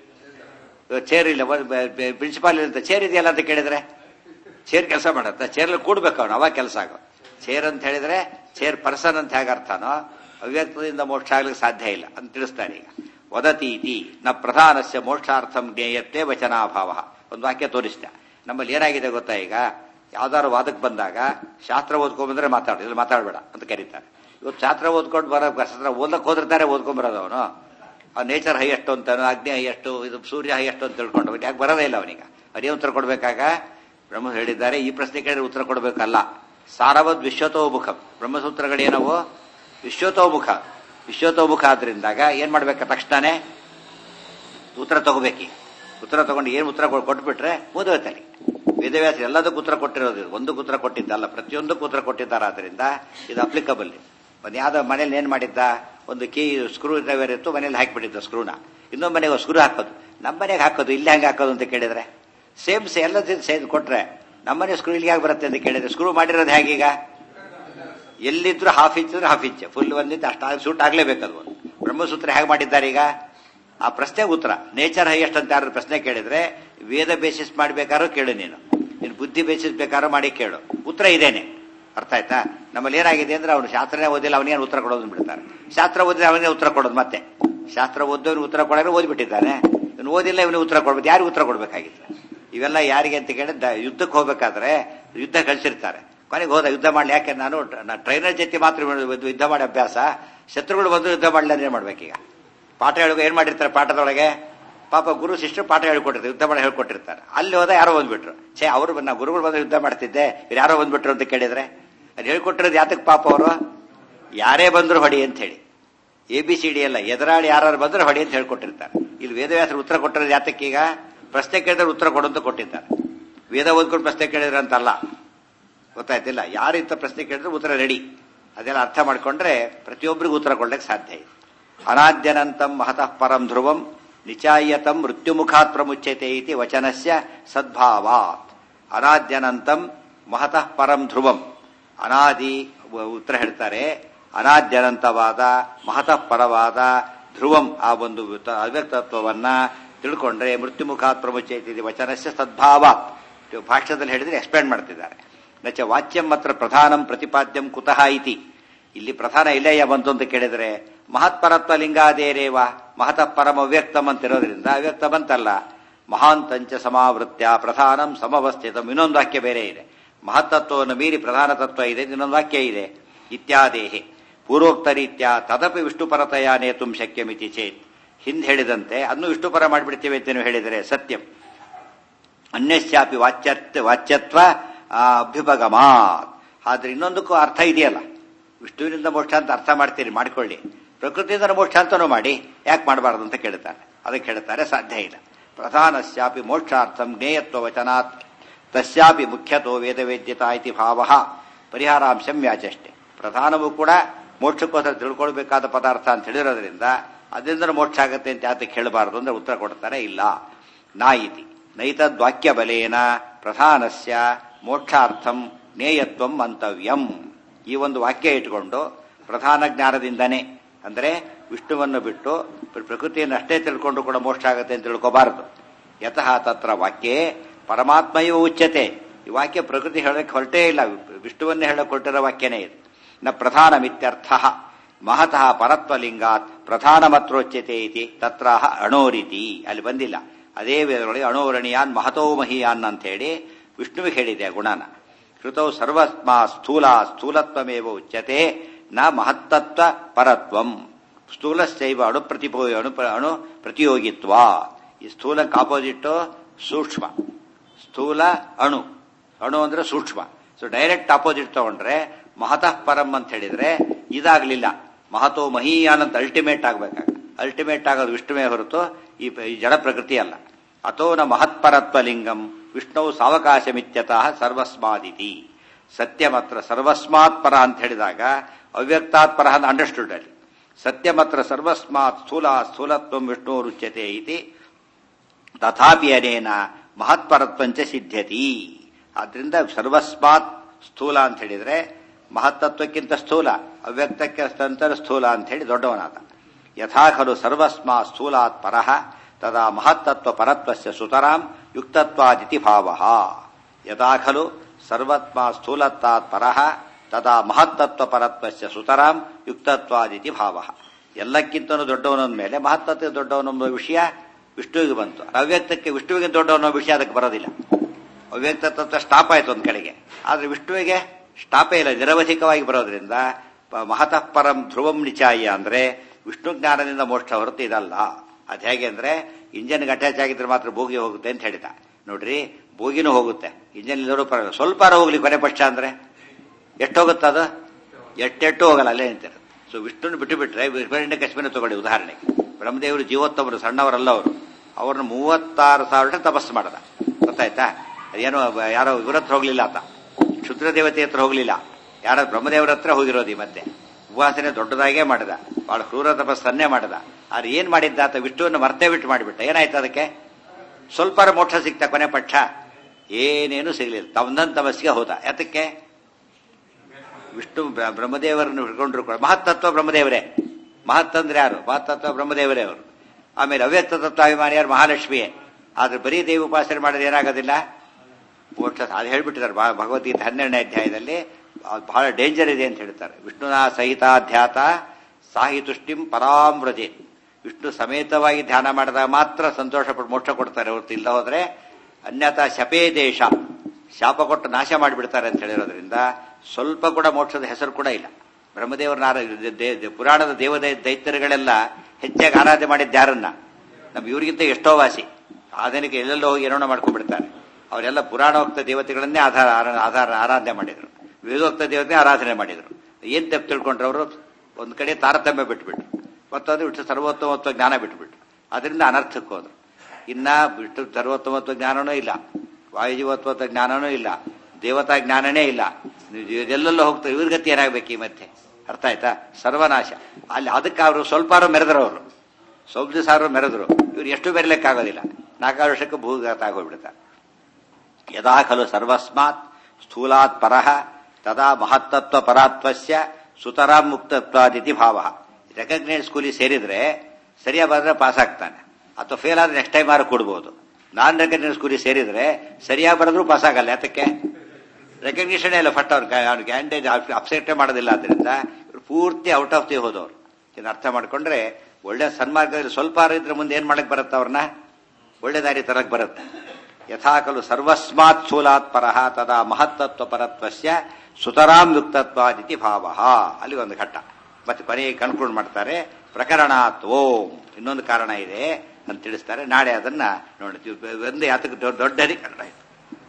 [SPEAKER 1] ಚೇರ್ ಇಲ್ಲ ಪ್ರಿನ್ಸಿಪಾಲ್ ಇರುತ್ತೆ ಚೇರ್ ಇದೆಯಲ್ಲ ಅಂತ ಕೇಳಿದ್ರೆ ಚೇರ್ ಕೆಲಸ ಮಾಡತ್ತ ಚೇರ್ಲಿ ಕೂಡ್ಬೇಕು ಅವನು ಅವಾಗ ಕೆಲಸ ಆಗೋ ಚೇರ್ ಅಂತ ಹೇಳಿದ್ರೆ ಚೇರ್ ಪರ್ಸನ್ ಅಂತ ಹೇಗೆ ಅರ್ಥನೋ ಅವ್ಯಕ್ತದಿಂದ ಮೋಕ್ಷ ಆಗ್ಲಿಕ್ಕೆ ಸಾಧ್ಯ ಇಲ್ಲ ಅಂತ ತಿಳಿಸ್ತಾರೆ ಈಗ ವದತೀತಿ ನ ಪ್ರಧಾನಸ್ಯ ಮೋಕ್ಷಾರ್ಥಂ ಜ್ಞೇಯತ್ವೇ ವಚನಾಭಾವ ಒಂದು ವಾಕ್ಯ ತೋರಿಸಿದ ನಮ್ಮಲ್ಲಿ ಏನಾಗಿದೆ ಗೊತ್ತಾ ಈಗ ಯಾವ್ದಾದ್ರು ವಾದಕ್ಕೆ ಬಂದಾಗ ಶಾಸ್ತ್ರ ಓದ್ಕೊಂಡ್ಬಂದ್ರೆ ಮಾತಾಡ ಇಲ್ಲಿ ಮಾತಾಡಬೇಡ ಅಂತ ಕರೀತಾರೆ ಇವತ್ತು ಶಾಸ್ತ್ರ ಓದ್ಕೊಂಡು ಬರೋ ಶಾಸ್ತ್ರ ಓದಕ್ಕೆ ಹೋದಿರ್ತಾರೆ ಓದ್ಕೊಂಡ್ಬರೋದು ಅವನು ಆ ನೇಚರ್ ಹೈಯೆಸ್ಟ್ ಅಂತಾನು ಅಗ್ನಿ ಹೈಯೆಸ್ಟ್ ಇದು ಸೂರ್ಯ ಹೈಯೆಸ್ಟ್ ಅಂತ ತಿಳ್ಕೊಂಡು ಯಾಕೆ ಬರೋದೇ ಇಲ್ಲ ಅವನಿಗೆ ಅದೇ ಉತ್ತರ ಕೊಡ್ಬೇಕಾಗ ಬ್ರಹ್ಮ ಹೇಳಿದ್ದಾರೆ ಈ ಪ್ರಶ್ನೆ ಕೇಳಿದ್ರೆ ಉತ್ತರ ಕೊಡಬೇಕಲ್ಲ ಸಾರವದ್ ವಿಶ್ವತೋಮುಖ ಬ್ರಹ್ಮಸೂತ್ರಗಳೇನವು ವಿಶ್ವತೋಮುಖ ವಿಶ್ವತೋಮುಖ ಆದ್ರಿಂದಾಗ ಏನ್ ಮಾಡ್ಬೇಕ ತಕ್ಷಣನೇ ಉತ್ತರ ತಗೋಬೇಕಿ ಉತ್ತರ ತಗೊಂಡು ಏನು ಉತ್ತರ ಕೊ- ಕೊಟ್ಬಿಟ್ರೆ ಓದೋತಲ್ಲಿ ವೇದವ್ಯಾಸ ಎಲ್ಲದಕ್ಕೂ ಉತ್ತರ ಕೊಟ್ಟಿರೋದು ಇದು. ಒಂದಕ್ಕೂ ಉತ್ತರ ಕೊಟ್ಟಿದ್ದಲ್ಲ ಪ್ರತಿಯೊಂದಕ್ಕೂ ಉತ್ತರ ಕೊಟ್ಟಿದ್ದಾರೆ ಆದ್ರಿಂದ ಇದು ಅಪ್ಲಿಕಬಲ್ ಒಂದು ಯಾವ್ದೋ ಮನೇಲಿ ಏನ್ ಮಾಡಿದ್ದ ಒಂದು ಕೀ ಸ್ಕ್ರೂ ಡ್ರೈವರ್ ಇತ್ತು ಮನೇಲಿ ಹಾಕಿಬಿಟ್ಟಿದ್ದ ಸ್ಕ್ರೂನ ಇನ್ನೊಂದು ಮನೆಗೆ ಒಂದು ಸ್ಕ್ರೂ ಹಾಕೋದು ನಮ್ಮ ಮನೆಗೆ ಹಾಕೋದು ಇಲ್ಲಿ ಹೆಂಗೆ ಹಾಕೋದು ಅಂತ ಕೇಳಿದ್ರೆ ಸೇಮ್ ಎಲ್ಲ ಸೇಮ್ ಕೊಟ್ರೆ ನಮ್ಮನೆ ಸ್ಕ್ರೂ ಇಲ್ಲಿಗೆ ಯಾಕೆ ಬರುತ್ತೆ ಅಂತ ಕೇಳಿದ್ರೆ ಸ್ಕ್ರೂ ಮಾಡಿರೋದು ಹೇಗೀಗ ಎಲ್ಲಿದ್ರು ಹಾಫ್ ಇಂಚ್ ಅಂದ್ರೆ ಹಾಫ್ ಇಂಚ್ ಫುಲ್ ಒಂದಿಂಚ್ ಅಷ್ಟು ಸೂಟ್ ಆಗ್ಲೇಬೇಕು ಅದು ಬ್ರಹ್ಮಸೂತ್ರ ಹೇಗೆ ಮಾಡಿದ್ದಾರೆ ಈಗ ಆ ಪ್ರಶ್ನೆಗೆ ಉತ್ತರ ನೇಚರ್ ಹೈಯೆಸ್ಟ್ ಅಂತ ಯಾರು ಪ್ರಶ್ನೆ ಕೇಳಿದ್ರೆ ವೇದ ಬೇಸಿಸ್ ಮಾಡ್ಬೇಕಾದ್ರೂ ಕೇಳು ನೀನು ನೀನು ಬುದ್ಧಿ ಬೇಸಿಸ್ ಬೇಕಾದ್ರೂ ಮಾಡಿ ಕೇಳು ಉತ್ತರ ಇದೇನೆ ಅರ್ಥ ಆಯ್ತಾ ನಮ್ಮಲ್ಲಿ ಏನಾಗಿದೆ ಅಂದ್ರೆ ಅವನು ಶಾಸ್ತ್ರನೇ ಓದಿಲ್ಲ ಅವನಿಗೆ ಉತ್ತರ ಕೊಡೋದನ್ನ ಬಿಡ್ತಾರೆ ಶಾಸ್ತ್ರ ಓದಿದ್ರೆ ಅವನಿಗೆ ಉತ್ತರ ಕೊಡೋದು ಮತ್ತೆ ಶಾಸ್ತ್ರ ಓದೋನು ಉತ್ತರ ಕೊಡೋರು ಓದ್ಬಿಟ್ಟಿದ್ದಾನೆ ಇವನು ಓದಿಲ್ಲ ಇವನಿಗೆ ಉತ್ತರ ಕೊಡ್ಬೇಕು ಯಾರಿಗೂ ಉತ್ತರ ಕೊಡ್ಬೇಕಾಗಿತ್ತು ಇವೆಲ್ಲ ಯಾರಿಗೆ ಅಂತ ಕೇಳಿದ್ರೆ ಯುದ್ಧಕ್ಕೆ ಹೋಗ್ಬೇಕಾದ್ರೆ ಯುದ್ಧ ಕಳಿಸಿರ್ತಾರೆ ಕೊನೆಗೆ ಹೋದ ಯುದ್ಧ ಮಾಡ್ಲಿ ಯಾಕೆ ನಾನು ಟ್ರೈನರ್ ಜೊತೆ ಮಾತ್ರ ಯುದ್ಧ ಮಾಡಿ ಅಭ್ಯಾಸ ಶತ್ರುಗಳು ಬಂದು ಯುದ್ಧ ಮಾಡಲಿ ಏನ್ ಮಾಡ್ಬೇಕೀಗ ಪಾಠ ಹೇಳುವ ಏನ್ ಮಾಡಿರ್ತಾರೆ ಪಾಠದೊಳಗೆ ಪಾಪ ಗುರು ಶಿಷ್ಯರು ಪಾಠ ಹೇಳ್ಕೊಟ್ಟಿರ್ತಾರೆ ಯುದ್ಧ ಮಾಡಿ ಹೇಳ್ಕೊಟ್ಟಿರ್ತಾರೆ ಅಲ್ಲಿ ಹೋದ ಯಾರೋ ಬಂದ್ಬಿಟ್ರು ಛೇ ಅವರು ನಾ ಗುರುಗಳು ಬಂದು ಯುದ್ಧ ಮಾಡ್ತಿದ್ದೆ ಇವ್ರು ಯಾರೋ ಬಂದ್ಬಿಟ್ರು ಅಂತ ಕೇಳಿದ್ರೆ ಅದು ಹೇಳ್ಕೊಟ್ಟಿರೋದು ಯಾತಕ್ ಪಾಪ ಅವರು ಯಾರೇ ಬಂದ್ರು ಹೊಡಿ ಅಂತ ಹೇಳಿ ಎ ಬಿ ಸಿ ಡಿ ಎಲ್ಲ ಎದುರಾಳಿ ಯಾರು ಬಂದ್ರೆ ಹೊಡಿ ಅಂತ ಹೇಳ್ಕೊಟ್ಟಿರ್ತಾರೆ ಇಲ್ಲಿ ವೇದವ್ಯಾಸರು ಉತ್ತರ ಕೊಟ್ಟಿರೋದು ಯಾತಕ್ಕೀಗ ಪ್ರಶ್ನೆ ಕೇಳಿದ್ರೆ ಉತ್ತರ ಕೊಡು ಅಂತ ಕೊಟ್ಟಿದ್ದಾರೆ ವೇದ ಓದ್ಕೊಂಡು ಪ್ರಶ್ನೆ ಕೇಳಿದ್ರೆ ಅಂತಲ್ಲ ಗೊತ್ತಾಯ್ತಿಲ್ಲ ಯಾರು ಇಂಥ ಪ್ರಶ್ನೆ ಕೇಳಿದ್ರೆ ಉತ್ತರ ರೆಡಿ ಅದೆಲ್ಲ ಅರ್ಥ ಮಾಡ್ಕೊಂಡ್ರೆ ಪ್ರತಿಯೊಬ್ಬರಿಗೂ ಉತ್ತರ ಕೊಡ್ಲಿಕ್ಕೆ ಸಾಧ್ಯ ಇದೆ ಅನಾದ್ಯನಂತಂ ಮಹತಃ ಪರಂ ಧ್ರುವಂ ನಿಚಾಯತಂ ಮೃತ್ಯುಮುಖಾತ್ ಪ್ರಮುಚ್ಯತೆ ಇತಿ ವಚನಸ್ಯ ಸದ್ಭಾವಾತ್ ಅನಾದ್ಯನಂತಂ ಮಹತಃ ಪರಂ ಧ್ರುವಂ ಅನಾದಿ ವ- ಉತ್ತರ ಹೇಳ್ತಾರೆ ಅನಾದ್ಯನಂತವಾದ ಮಹತಃ ಪರವಾದ ಧ್ರುವಂ ಆ ಒಂದು ತ- ಅವ್ಯಕ್ತತ್ವವನ್ನ ತಿಳ್ಕೊಂಡ್ರೆ ಮೃತ್ಯುಮುಖಾತ್ ಪ್ರಮುಚ್ಯತೆ ಇತಿ ವಚನಸ್ಯ ಸದ್ಭಾವಾತ್ ಇದು ಭಾಷ್ಯದಲ್ಲಿ ಹೇಳಿದ್ರೆ ಎಕ್ಸ್ಪ್ಲೇನ್ ಮಾಡ್ತಿದ್ದಾರೆ ನಚ ವಾಚ್ಯಂ ಮಾತ್ರ ಪ್ರಧಾನಂ ಪ್ರತಿಪಾದ್ಯಂ ಕುತಃ ಇತಿ ಇಲ್ಲಿ ಪ್ರಧಾನ ಇಲ್ಲಯ್ಯ ಬಂತು ಅಂತ ಕೇಳಿದ್ರೆ ಮಹತ್ಪರತ್ವ ಲಿಂಗಾದೇರೇವ ಮಹತಃ ಪರಮ ಅವ್ಯಕ್ತಂ ಅಂತಿರೋದ್ರಿಂದ ಅವ್ಯಕ್ತ ಬಂತಲ್ಲ ಮಹಾಂತಂಚ ಸಮಾವೃತ್ಯ ಪ್ರಧಾನಂ ಸಮವಸ್ಥಿತಂ ಇನ್ನೊಂದು ವಾಕ್ಯ ಬೇರೆ ಇದೆ ಮಹತ್ತತ್ವವನ್ನು ಮೀರಿ ಪ್ರಧಾನ ತತ್ವ ಇದೆ ಇನ್ನೊಂದು ವಾಕ್ಯ ಇದೆ ಇತ್ಯಾದೇಹಿ ಪೂರ್ವೋಕ್ತ ರೀತ್ಯ ತದಪಿ ವಿಷ್ಣುಪರತೆಯ ನೇತುಂ ಶಕ್ಯಮಿತಿ ಚೇತ್ ಹಿಂದೆ ಹೇಳಿದಂತೆ ಅದನ್ನು ವಿಷ್ಣುಪರ ಮಾಡಿಬಿಡ್ತೇವೆ ಅಂತ ನೀವು ಹೇಳಿದರೆ ಸತ್ಯಂ ಅನ್ಯಶ್ಚಾಪಿ ವಾಚ್ಯತ್ ವಾಚ್ಯತ್ವ ಆ, ಅಭ್ಯುಪಗಮಾತ್ ಆದ್ರೆ ಇನ್ನೊಂದಕ್ಕೂ ಅರ್ಥ ಇದೆಯಲ್ಲ ವಿಷ್ಣುವಿನಿಂದ ಮೋಕ್ಷ ಅಂತ ಅರ್ಥ ಮಾಡ್ತೀರಿ ಮಾಡ್ಕೊಳ್ಳಿ ಪ್ರಕೃತಿಯಿಂದ ಮೋಕ್ಷ ಅಂತನೂ ಮಾಡಿ ಯಾಕೆ ಮಾಡಬಾರ್ದು ಅಂತ ಕೇಳ್ತಾರೆ ಅದಕ್ಕೆ ಹೇಳ್ತಾರೆ ಸಾಧ್ಯ ಇಲ್ಲ ಪ್ರಧಾನಸ್ಯಾಪಿ ಮೋಕ್ಷಾರ್ಥಂ ಜ್ಞೇಯತ್ವ ವಚನಾತ್ ತಸ್ಯಾಪಿ ಮುಖ್ಯತೋ ವೇದವೇದ್ಯತಾ ಇತಿ ಭಾವ ಪರಿಹಾರಾಂಶಂ ವ್ಯಾಚಷ್ಟೆ ಪ್ರಧಾನವೂ ಕೂಡ ಮೋಕ್ಷಕ್ಕೋಸ್ಕರ ತಿಳ್ಕೊಳ್ಬೇಕಾದ ಪದಾರ್ಥ ಅಂತ ಹೇಳಿರೋದ್ರಿಂದ ಅದರಿಂದ ಮೋಕ್ಷ ಆಗುತ್ತೆ ಅಂತ ಯಾತಕ್ಕೆ ಹೇಳಬಾರದು ಅಂದ್ರೆ ಉತ್ತರ ಕೊಡ್ತಾರೆ ಇಲ್ಲ ನಾಯಿತಿ ನೈತದ್ವಾಕ್ಯ ಬಲೇನ ಪ್ರಧಾನಸ್ಯ ಮೋಕ್ಷಾರ್ಥಂ ಜ್ಞೇಯತ್ವಂ ಮಂತವ್ಯಂ ಈ ಒಂದು ವಾಕ್ಯ ಇಟ್ಕೊಂಡು ಪ್ರಧಾನ ಜ್ಞಾನದಿಂದನೇ ಅಂದ್ರೆ ವಿಷ್ಣುವನ್ನು ಬಿಟ್ಟು ಪ್ರ- ಪ್ರಕೃತಿಯನ್ನು ಅಷ್ಟೇ ತಿಳ್ಕೊಂಡು ಕೂಡ ಮೋಕ್ಷ ಆಗುತ್ತೆ ಅಂತ ತಿಳ್ಕೋಬಾರದು ಯತಃ ತತ್ರ ವಾಕ್ಯೇ ಪರಮಾತ್ಮಯೋ ಉಚ್ಯತೆ ಈ ವಾಕ್ಯ ಪ್ರಕೃತಿ ಹೇಳಕ್ಕೆ ಹೊರಟೇ ಇಲ್ಲ ವಿಷ್ಣುವನ್ನೇ ಹೇಳಕ್ ಹೊರಟಿರೋ ವಾಕ್ಯನೇ ಇದು ನ ಪ್ರಧಾನಮಿತ್ಯರ್ಥ ಮಹತಃ ಪರತ್ವಲಿಂಗಾತ್ ಪ್ರಧಾನಮತ್ರೋಚ್ಯತೆ ಇತಿ ತತ್ರ ಅಣೋರಿತಿ ಅಲ್ಲಿ ಬಂದಿಲ್ಲ ಅದೇ ವೇದರೊಳಗೆ ಅಣೋರಣೀಯಾನ್ ಮಹತೋ ಮಹೀಯಾನ್ ಅಂತ ಹೇಳಿ ವಿಷ್ಣುವಿಗೆ ಹೇಳಿದೆ ಆ ಗುಣನ ಶ್ರುತೌ ಸರ್ವಸ್ಮಾ ಸ್ಥೂಲ ಸ್ಥೂಲತ್ವಮೇವ ಉಚ್ಯತೆ ನ ಮಹತ್ತತ್ವ ಪರತ್ವಂ ಸ್ಥೂಲಶ್ಚೈವ ಅಣು ಪ್ರತಿಪೋ ಅಣು ಪ್ರ- ಅಣು ಪ್ರತಿಯೋಗಿತ್ವ ಈ ಸ್ಥೂಲಕ್ಕೆ ಆಪೋಸಿಟ್ ಸೂಕ್ಷ್ಮ ಸ್ಥೂಲ ಅಣು ಅಣು ಅಂದ್ರೆ ಸೂಕ್ಷ್ಮ ಸೊ ಡೈರೆಕ್ಟ್ ಆಪೋಸಿಟ್ ತಗೊಂಡ್ರೆ ಮಹತಃ ಪರಂ ಅಂತ ಹೇಳಿದ್ರೆ ಇದಾಗ್ಲಿಲ್ಲ ಮಹತೋ ಮಹೀಯಾನ್ ಅಂತ ಅಲ್ಟಿಮೇಟ್ ಆಗ್ಬೇಕಾಗ ಅಲ್ಟಿಮೇಟ್ ಆಗೋದು ವಿಷ್ಣುವೇ ಹೊರತು ಈ ಪ- ಈ ಜಡ ಪ್ರಕೃತಿ ಅಲ್ಲ ಅಥೋ ನ ಮಹತ್ಪರತ್ವ ಲಿಂಗಂ ವಿಷ್ಣು ಸಾವಕಾಶಮಿತ್ಯತಃ ಸರ್ವಸ್ಮಾದಿತಿ ಸತ್ಯ ಮಾತ್ರ ಸರ್ವಸ್ಮಾತ್ ಪರ ಅಂತ ಹೇಳಿದಾಗ ಅವ್ಯಕ್ತಾತ್ ಪರ ಅಂತ ಅಂಡರ್ಸ್ಟುಡ್ ಅಲ್ಲಿ ಸತ್ಯ ಮಾತ್ರ ಸರ್ವಸ್ಮಾತ್ ಸ್ಥೂಲ ಸ್ಥೂಲತ್ವ ವಿಷ್ಣು ರುಚ್ಯತೆ ಇತಿ ತಥಾಪಿ ಅನೇನ ಮಹತ್ಪರತ್ವಂಚ ಸಿದ್ಧ್ಯತಿ ಆದ್ರಿಂದ ಸರ್ವಸ್ಮಾತ್ ಸ್ಥೂಲ ಅಂತ ಹೇಳಿದ್ರೆ ಮಹತ್ತತ್ವಕ್ಕಿಂತ ಸ್ಥೂಲ ಅವ್ಯಕ್ತಕ್ಕೆ ನಂತರ ಸ್ಥೂಲ ಅಂತ ಹೇಳಿ ದೊಡ್ಡವನಾದ ಯಥಾ ಖಲು ಸರ್ವಸ್ಮಾ ಸ್ಥೂಲಾತ್ ಪರಃ ತದಾ ಮಹತ್ತತ್ವ ಪರತ್ವಸ್ಯ ಸುತರಾಂ ಯುಕ್ತತ್ವಾದಿತಿ ಭಾವ ಯಥಾ ಖಲು ಸರ್ವತ್ಮ ಸ್ಥೂಲತ್ತಾತ್ ಪರಃ ತದಾ ಮಹತ್ತತ್ವ ಪರತ್ವಸ್ಯ ಸುತರಾಂ ಯುಕ್ತತ್ವಾದಿತಿ ಭಾವ ಎಲ್ಲಕ್ಕಿಂತನೂ ದೊಡ್ಡವನೊಂದ ಮೇಲೆ ಮಹತ್ತತ್ವ ದೊಡ್ಡವನೊಂದು ವಿಷಯ ವಿಷ್ಣುವಿಗೆ ಬಂತು ಅವ್ಯಕ್ತಕ್ಕೆ ವಿಷ್ಣುವಿಗೆ ದೊಡ್ಡವನೋ ವಿಷಯ ಅದಕ್ಕೆ ಬರೋದಿಲ್ಲ ಅವ್ಯಕ್ತ ತತ್ವ ಸ್ಟಾಪ್ ಆಯ್ತು ಒಂದ್ ಕಡೆಗೆ ಆದ್ರೆ ವಿಷ್ಣುವಿಗೆ ಸ್ಟಾಪೇ ಇಲ್ಲ ನಿರವಧಿಕವಾಗಿ ಬರೋದ್ರಿಂದ ಪ- ಮಹತಃ ಪರಂ ಧ್ರುವಂ ನಿಚಾಯ ಅಂದ್ರೆ ವಿಷ್ಣು ಜ್ಞಾನದಿಂದ ಮೋಕ್ಷ ಹೊರತು ಇದಲ್ಲ ಅದ್ ಹೇಗೆ ಅಂದ್ರೆ ಇಂಜನ್ಗೆ ಅಟ್ಯಾಚ್ ಆಗಿದ್ರೆ ಮಾತ್ರ ಬೋಗಿ ಹೋಗುತ್ತೆ ಅಂತ ಹೇಳಿದ ನೋಡ್ರಿ ಬೋಗಿನೂ ಹೋಗುತ್ತೆ ಇಂಜನ್ ಇಲ್ಲರೂ ಪರವಾಗಿಲ್ಲ ಸ್ವಲ್ಪ ಹೋಗ್ಲಿ ಕೊನೆ ಪಕ್ಷ ಅಂದ್ರೆ ಎಷ್ಟು ಹೋಗುತ್ತೆ ಅದು ಎಟ್ಟೆಟ್ಟು ಹೋಗಲ್ಲ ಅಲ್ಲೇ ನಿಂತಿರುತ್ತೆ ಸೊ ವಿಷ್ಣುನ ಬಿಟ್ಟು ಬಿಟ್ರೆ ಹಿರಣ್ಯ ಕಶ್ಮೀರ ತಗೊಳ್ಳಿ ಉದಾಹರಣೆಗೆ ಬ್ರಹ್ಮದೇವರು ಜೀವೋತ್ತಮರು ಸಣ್ಣವರಲ್ಲ ಅವರು ಅವ್ರನ್ನ ಮೂವತ್ತಾರು ಸಾವಿರ ತಪಸ್ಸು ಮಾಡದ ಗೊತ್ತಾಯ್ತಾ ಅದೇನೋ ಬ- ಯಾರೋ ಇವ್ರ ಹತ್ರ ಹೋಗ್ಲಿಲ್ಲ ಆತ ಕ್ಷುದ್ರ ದೇವತೆ ಹತ್ರ ಹೋಗ್ಲಿಲ್ಲ ಯಾರ ಬ್ರಹ್ಮದೇವರ ಹತ್ರ ಹೋಗಿರೋದು ಈ ಮತ್ತೆ ಉಪಾಸನೆ ದೊಡ್ಡದಾಗೇ ಮಾಡಿದ ಬಹಳ ಕ್ರೂರ ತಪಸ್ಸನ್ನೇ ಮಾಡಿದ ಆದ್ರೆ ಏನ್ ಮಾಡಿದ್ದ ಆತ ವಿಷ್ಣುವನ್ನು ಮರ್ತೇ ಬಿಟ್ಟು ಮಾಡಿಬಿಟ್ಟ ಏನಾಯ್ತು ಅದಕ್ಕೆ ಸ್ವಲ್ಪ ಮೋಕ್ಷ ಸಿಕ್ತ ಕೊನೆ ಪಕ್ಷ ಏನೇನು ಸಿಗಲಿಲ್ಲ ತಮ್ಮದನ್ ತಪಸ್ಸಿಗೆ ಹೋದ ಯಾತಕ್ಕೆ ವಿಷ್ಣು ಬ್ರ- ಬ್ರಹ್ಮದೇವರನ್ನು ಹಿಡ್ಕೊಂಡ್ರು ಕೂಡ ಮಹತ್ತತ್ವ ಬ್ರಹ್ಮದೇವರೇ ಮಹತ್ ಅಂದ್ರೆ ಯಾರು ಮಹತ್ತತ್ವ ಬ್ರಹ್ಮದೇವರೇ ಅವರು ಆಮೇಲೆ ಅವ್ಯಕ್ತ ತತ್ವಾಭಿಮಾನಿ ಯಾರು ಮಹಾಲಕ್ಷ್ಮಿಯೇ ಆದ್ರೆ ಬರೀ ದೇವ ಉಪಾಸನೆ ಮಾಡೋದು ಏನಾಗೋದಿಲ್ಲ ಮೋಕ್ಷ ಅದು ಹೇಳ್ಬಿಟ್ಟಿದ್ದಾರೆ ಭ- ಭಗವದ್ಗೀತೆ ಹನ್ನೆರಡನೇ ಅಧ್ಯಾಯದಲ್ಲಿ ಅದು ಬಹಳ ಡೇಂಜರ್ ಇದೆ ಅಂತ ಹೇಳ್ತಾರೆ ವಿಷ್ಣುನ ಸಹಿತಾಧ್ಯಾತ ಸಾಹಿತುಷ್ಟಿಂ ಪರಾಮ್ರಜೆ ವಿಷ್ಣು ಸಮೇತವಾಗಿ ಧ್ಯಾನ ಮಾಡಿದಾಗ ಮಾತ್ರ ಸಂತೋಷ ಪಟ್ಟು ಮೋಕ್ಷ ಕೊಡ್ತಾರೆ ಹೊರತು ಇಲ್ಲ ಹೋದ್ರೆ ಅನ್ಯತಾ ಶಪೇ ದೇಶ ಶಾಪ ಕೊಟ್ಟು ನಾಶ ಮಾಡಿಬಿಡ್ತಾರೆ ಅಂತ ಹೇಳಿರೋದ್ರಿಂದ ಸ್ವಲ್ಪ ಕೂಡ ಮೋಕ್ಷದ ಹೆಸರು ಕೂಡ ಇಲ್ಲ ಬ್ರಹ್ಮದೇವರನ್ನ ಆರಾ- ದೇ- ದೇ- ಪುರಾಣದ ದೇವದೇ ದೈತ್ಯರುಗಳೆಲ್ಲ ಹೆಚ್ಚಾಗಿ ಆರಾಧನೆ ಮಾಡಿದ್ದ ಯಾರನ್ನ ನಮ್ಮ ಇವ್ರಿಗಿಂತ ಎಷ್ಟೋ ವಾಸಿ ಆಧುನಿಕ ಎಲ್ಲೆಲ್ಲೋ ಹೋಗಿ ಏನೋ ಮಾಡ್ಕೊಂಡ್ಬಿಡ್ತಾರೆ ಅವರೆಲ್ಲ ಪುರಾಣೋಕ್ತ ದೇವತೆಗಳನ್ನೇ ಆಧಾರ ಆರಾ- ಆಧಾರ ಆರಾಧನೆ ಮಾಡಿದ್ರು ವೇದೋಕ್ತ ದೇವತೆ ಆರಾಧನೆ ಮಾಡಿದ್ರು ಏನ್ ತಪ್ಪು ತಿಳ್ಕೊಂಡ್ರು ಅವರು ಒಂದ್ ಕಡೆ ತಾರತಮ್ಯ ಬಿಟ್ಬಿಟ್ರು ಮತ್ತೊಂದು ವಿಷ್ಣು ಸರ್ವೋತ್ತಮತ್ವ ಜ್ಞಾನ ಬಿಟ್ಬಿಟ್ರು ಅದರಿಂದ ಅನರ್ಥಕ್ಕೆ ಹೋದ್ರು ಇನ್ನ ವಿಷ್ಣು ಸರ್ವೋತ್ತಮತ್ವ ಜ್ಞಾನನೂ ಇಲ್ಲ ವಾಯುಜೀವತ್ವದ ಜ್ಞಾನನೂ ಇಲ್ಲ ದೇವತಾ ಜ್ಞಾನನೇ ಇಲ್ಲ ನೀವು ಎಲ್ಲೆಲ್ಲೋ ಹೋಗ್ತಾರೆ ಇವ್ರ ಗತಿ ಏನಾಗಬೇಕು ಈ ಮಧ್ಯೆ ಅರ್ಥ ಆಯ್ತಾ ಸರ್ವನಾಶ ಅಲ್ಲಿ ಅದಕ್ಕೆ ಅವರು ಸ್ವಲ್ಪ ಮೆರೆದ್ರು ಅವರು ಸ್ವಲ್ಪ ಸಾವಿರ ಮೆರೆದ್ರು ಇವ್ರು ಎಷ್ಟು ಬೆರಲಿಕ್ಕಾಗೋದಿಲ್ಲ ನಾಲ್ಕಾರು ವರ್ಷಕ್ಕೆ ಭೂಗತ ಆಗೋಗ್ಬಿಡ್ತಾರೆ ಯದಾ ಖಲು ಸರ್ವಸ್ಮಾತ್ ಸ್ಥೂಲಾತ್ ಪರಃ ತದಾ ಮಹತ್ತತ್ವ ಪರಾತ್ವಸ್ಯ ಸುತರಾಂ ಮುಕ್ತತ್ವಾದಿತಿ ಭಾವ ರೆಕಗ್ನೈಸ್ ಸ್ಕೂಲಿಗೆ ಸೇರಿದ್ರೆ ಸರಿಯಾಗಿ ಬಂದ್ರೆ ಪಾಸ್ ಆಗ್ತಾನೆ ಅಥವಾ ಫೇಲ್ ಆದ್ರೆ ನೆಕ್ಸ್ಟ್ ಟೈಮ್ ಆರು ಕೊಡ್ಬೋದು ನಾನ್ ರೆಕಗ್ನೈಸ್ ಸ್ಕೂಲಿಗೆ ಸೇರಿದ್ರೆ ಸರಿಯಾಗಿ ಬರೆದ್ರು ಪಾಸ್ ಆಗಲ್ಲ ಯಾತಕ್ಕೆ ರೆಕಗ್ನಿಷನ್ ಇಲ್ಲ ಫಟ್ ಅವ್ರು ಅವ್ನು ಕ್ಯಾಂಡಿಡೇಟ್ ಅಪ್ಸೆಕ್ಟೇ ಮಾಡೋದಿಲ್ಲ ಅದರಿಂದ ಇವ್ರು ಪೂರ್ತಿ ಔಟ್ ಆಫ್ ದಿ ಹೋದವ್ರು ಇದನ್ನ ಅರ್ಥ ಮಾಡ್ಕೊಂಡ್ರೆ ಒಳ್ಳೆ ಸನ್ಮಾರ್ಗದಲ್ಲಿ ಸ್ವಲ್ಪ ಇದ್ರೆ ಮುಂದೆ ಏನ್ ಮಾಡಕ್ ಬರುತ್ತೆ ಅವ್ರನ್ನ ಒಳ್ಳೆ ದಾರಿ ತರಕ್ ಬರುತ್ತೆ ಯಥಾ ಖಲು ಸರ್ವಸ್ಮಾತ್ ಸ್ಥೂಲಾತ್ ಪರಃ ತದಾ ಮಹತ್ತತ್ವ ಪರತ್ವಸ್ಯ ಸುತರಾಂ ಯುಕ್ತತ್ವಾದಿತಿ ಭಾವ ಅಲ್ಲಿ ಒಂದು ಘಟ್ಟ ಮತ್ತೆ ಕೊನೆಗೆ ಕನ್ಕ್ಲೂಡ್ ಮಾಡ್ತಾರೆ ಪ್ರಕರಣಾತ್ ಓಂ ಇನ್ನೊಂದು ಕಾರಣ ಇದೆ ಅಂತ ತಿಳಿಸ್ತಾರೆ ನಾಳೆ ಅದನ್ನ ನೋಡ್ತೀವಿ ಒಂದು ಯಾತಕ್ಕೆ ದೊಡ್ಡ ದೊಡ್ಡ ಅಧಿಕರಣ ಇದೆ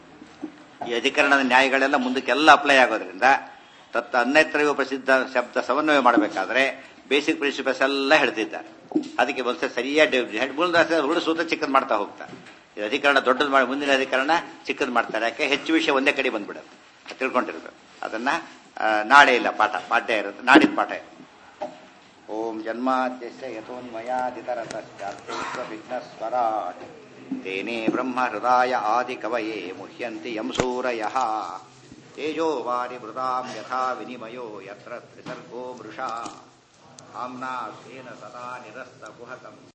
[SPEAKER 1] ಈ ಅಧಿಕರಣದ ನ್ಯಾಯಗಳೆಲ್ಲ ಮುಂದಕ್ಕೆಲ್ಲ ಅಪ್ಲೈ ಆಗೋದ್ರಿಂದ ತತ್ತ ಅನ್ಯತ್ರವೂ ಪ್ರಸಿದ್ಧ ಶಬ್ದ ಸಮನ್ವಯ ಮಾಡಬೇಕಾದ್ರೆ ಬೇಸಿಕ್ ಪ್ರಿನ್ಸಿಪಲ್ಸ್ ಎಲ್ಲ ಹೇಳ್ತಿದ್ದಾರೆ ಅದಕ್ಕೆ ಒಂದ್ಸಲ ಸರಿಯಾಗಿ ಹುಡು ಸೂತ್ರ ಚಿಕ್ಕದ್ ಮಾಡ್ತಾ ಹೋಗ್ತಾರೆ ಈ ಅಧಿಕರಣ ದೊಡ್ಡದು ಮಾಡಿ ಮುಂದಿನ ಅಧಿಕರಣ ಚಿಕ್ಕದ್ ಮಾಡ್ತಾರೆ ಯಾಕೆ ಹೆಚ್ಚು ವಿಷಯ ಒಂದೇ ಕಡೆ ಬಂದ್ಬಿಡುತ್ತೆ ಅದ್ ತಿಳ್ಕೊಂಡಿರ್ಬೇಕು ಅದನ್ನ ಆ, ನಾಳೆ ಇಲ್ಲ ಪಾಠ ಪಾಠ್ಯ ಇರುತ್ತೆ ನಾಡಿದ ಪಾಠ ಇರುತ್ತೆ ಓಂ ಜನ್ಮಾದ್ಯಸ್ಯ ಯಥೋನ್ಮಯಾದಿತರತಶ್ಚಾರ್ಥೇಶ್ವವಿಘ್ನಸ್ವರಾಟ್ ತೇನೇ ಬ್ರಹ್ಮ ಹೃದಯ ಆದಿ ಕವಯೇ ಮುಹ್ಯಂತಿ ಯಂ ಸೂರಯಃ ತೇಜೋ ವಾರಿ ಮೃದಾಂ ಯಥಾ ವಿನಿಮಯೋ ಯತ್ರ ತ್ರಿಸರ್ಗೋ ಮೃಷಾ ಆಮ್ನಾ ಸ್ವೇನ ಸದಾ ನಿರಸ್ತ ಕುಹಕಂ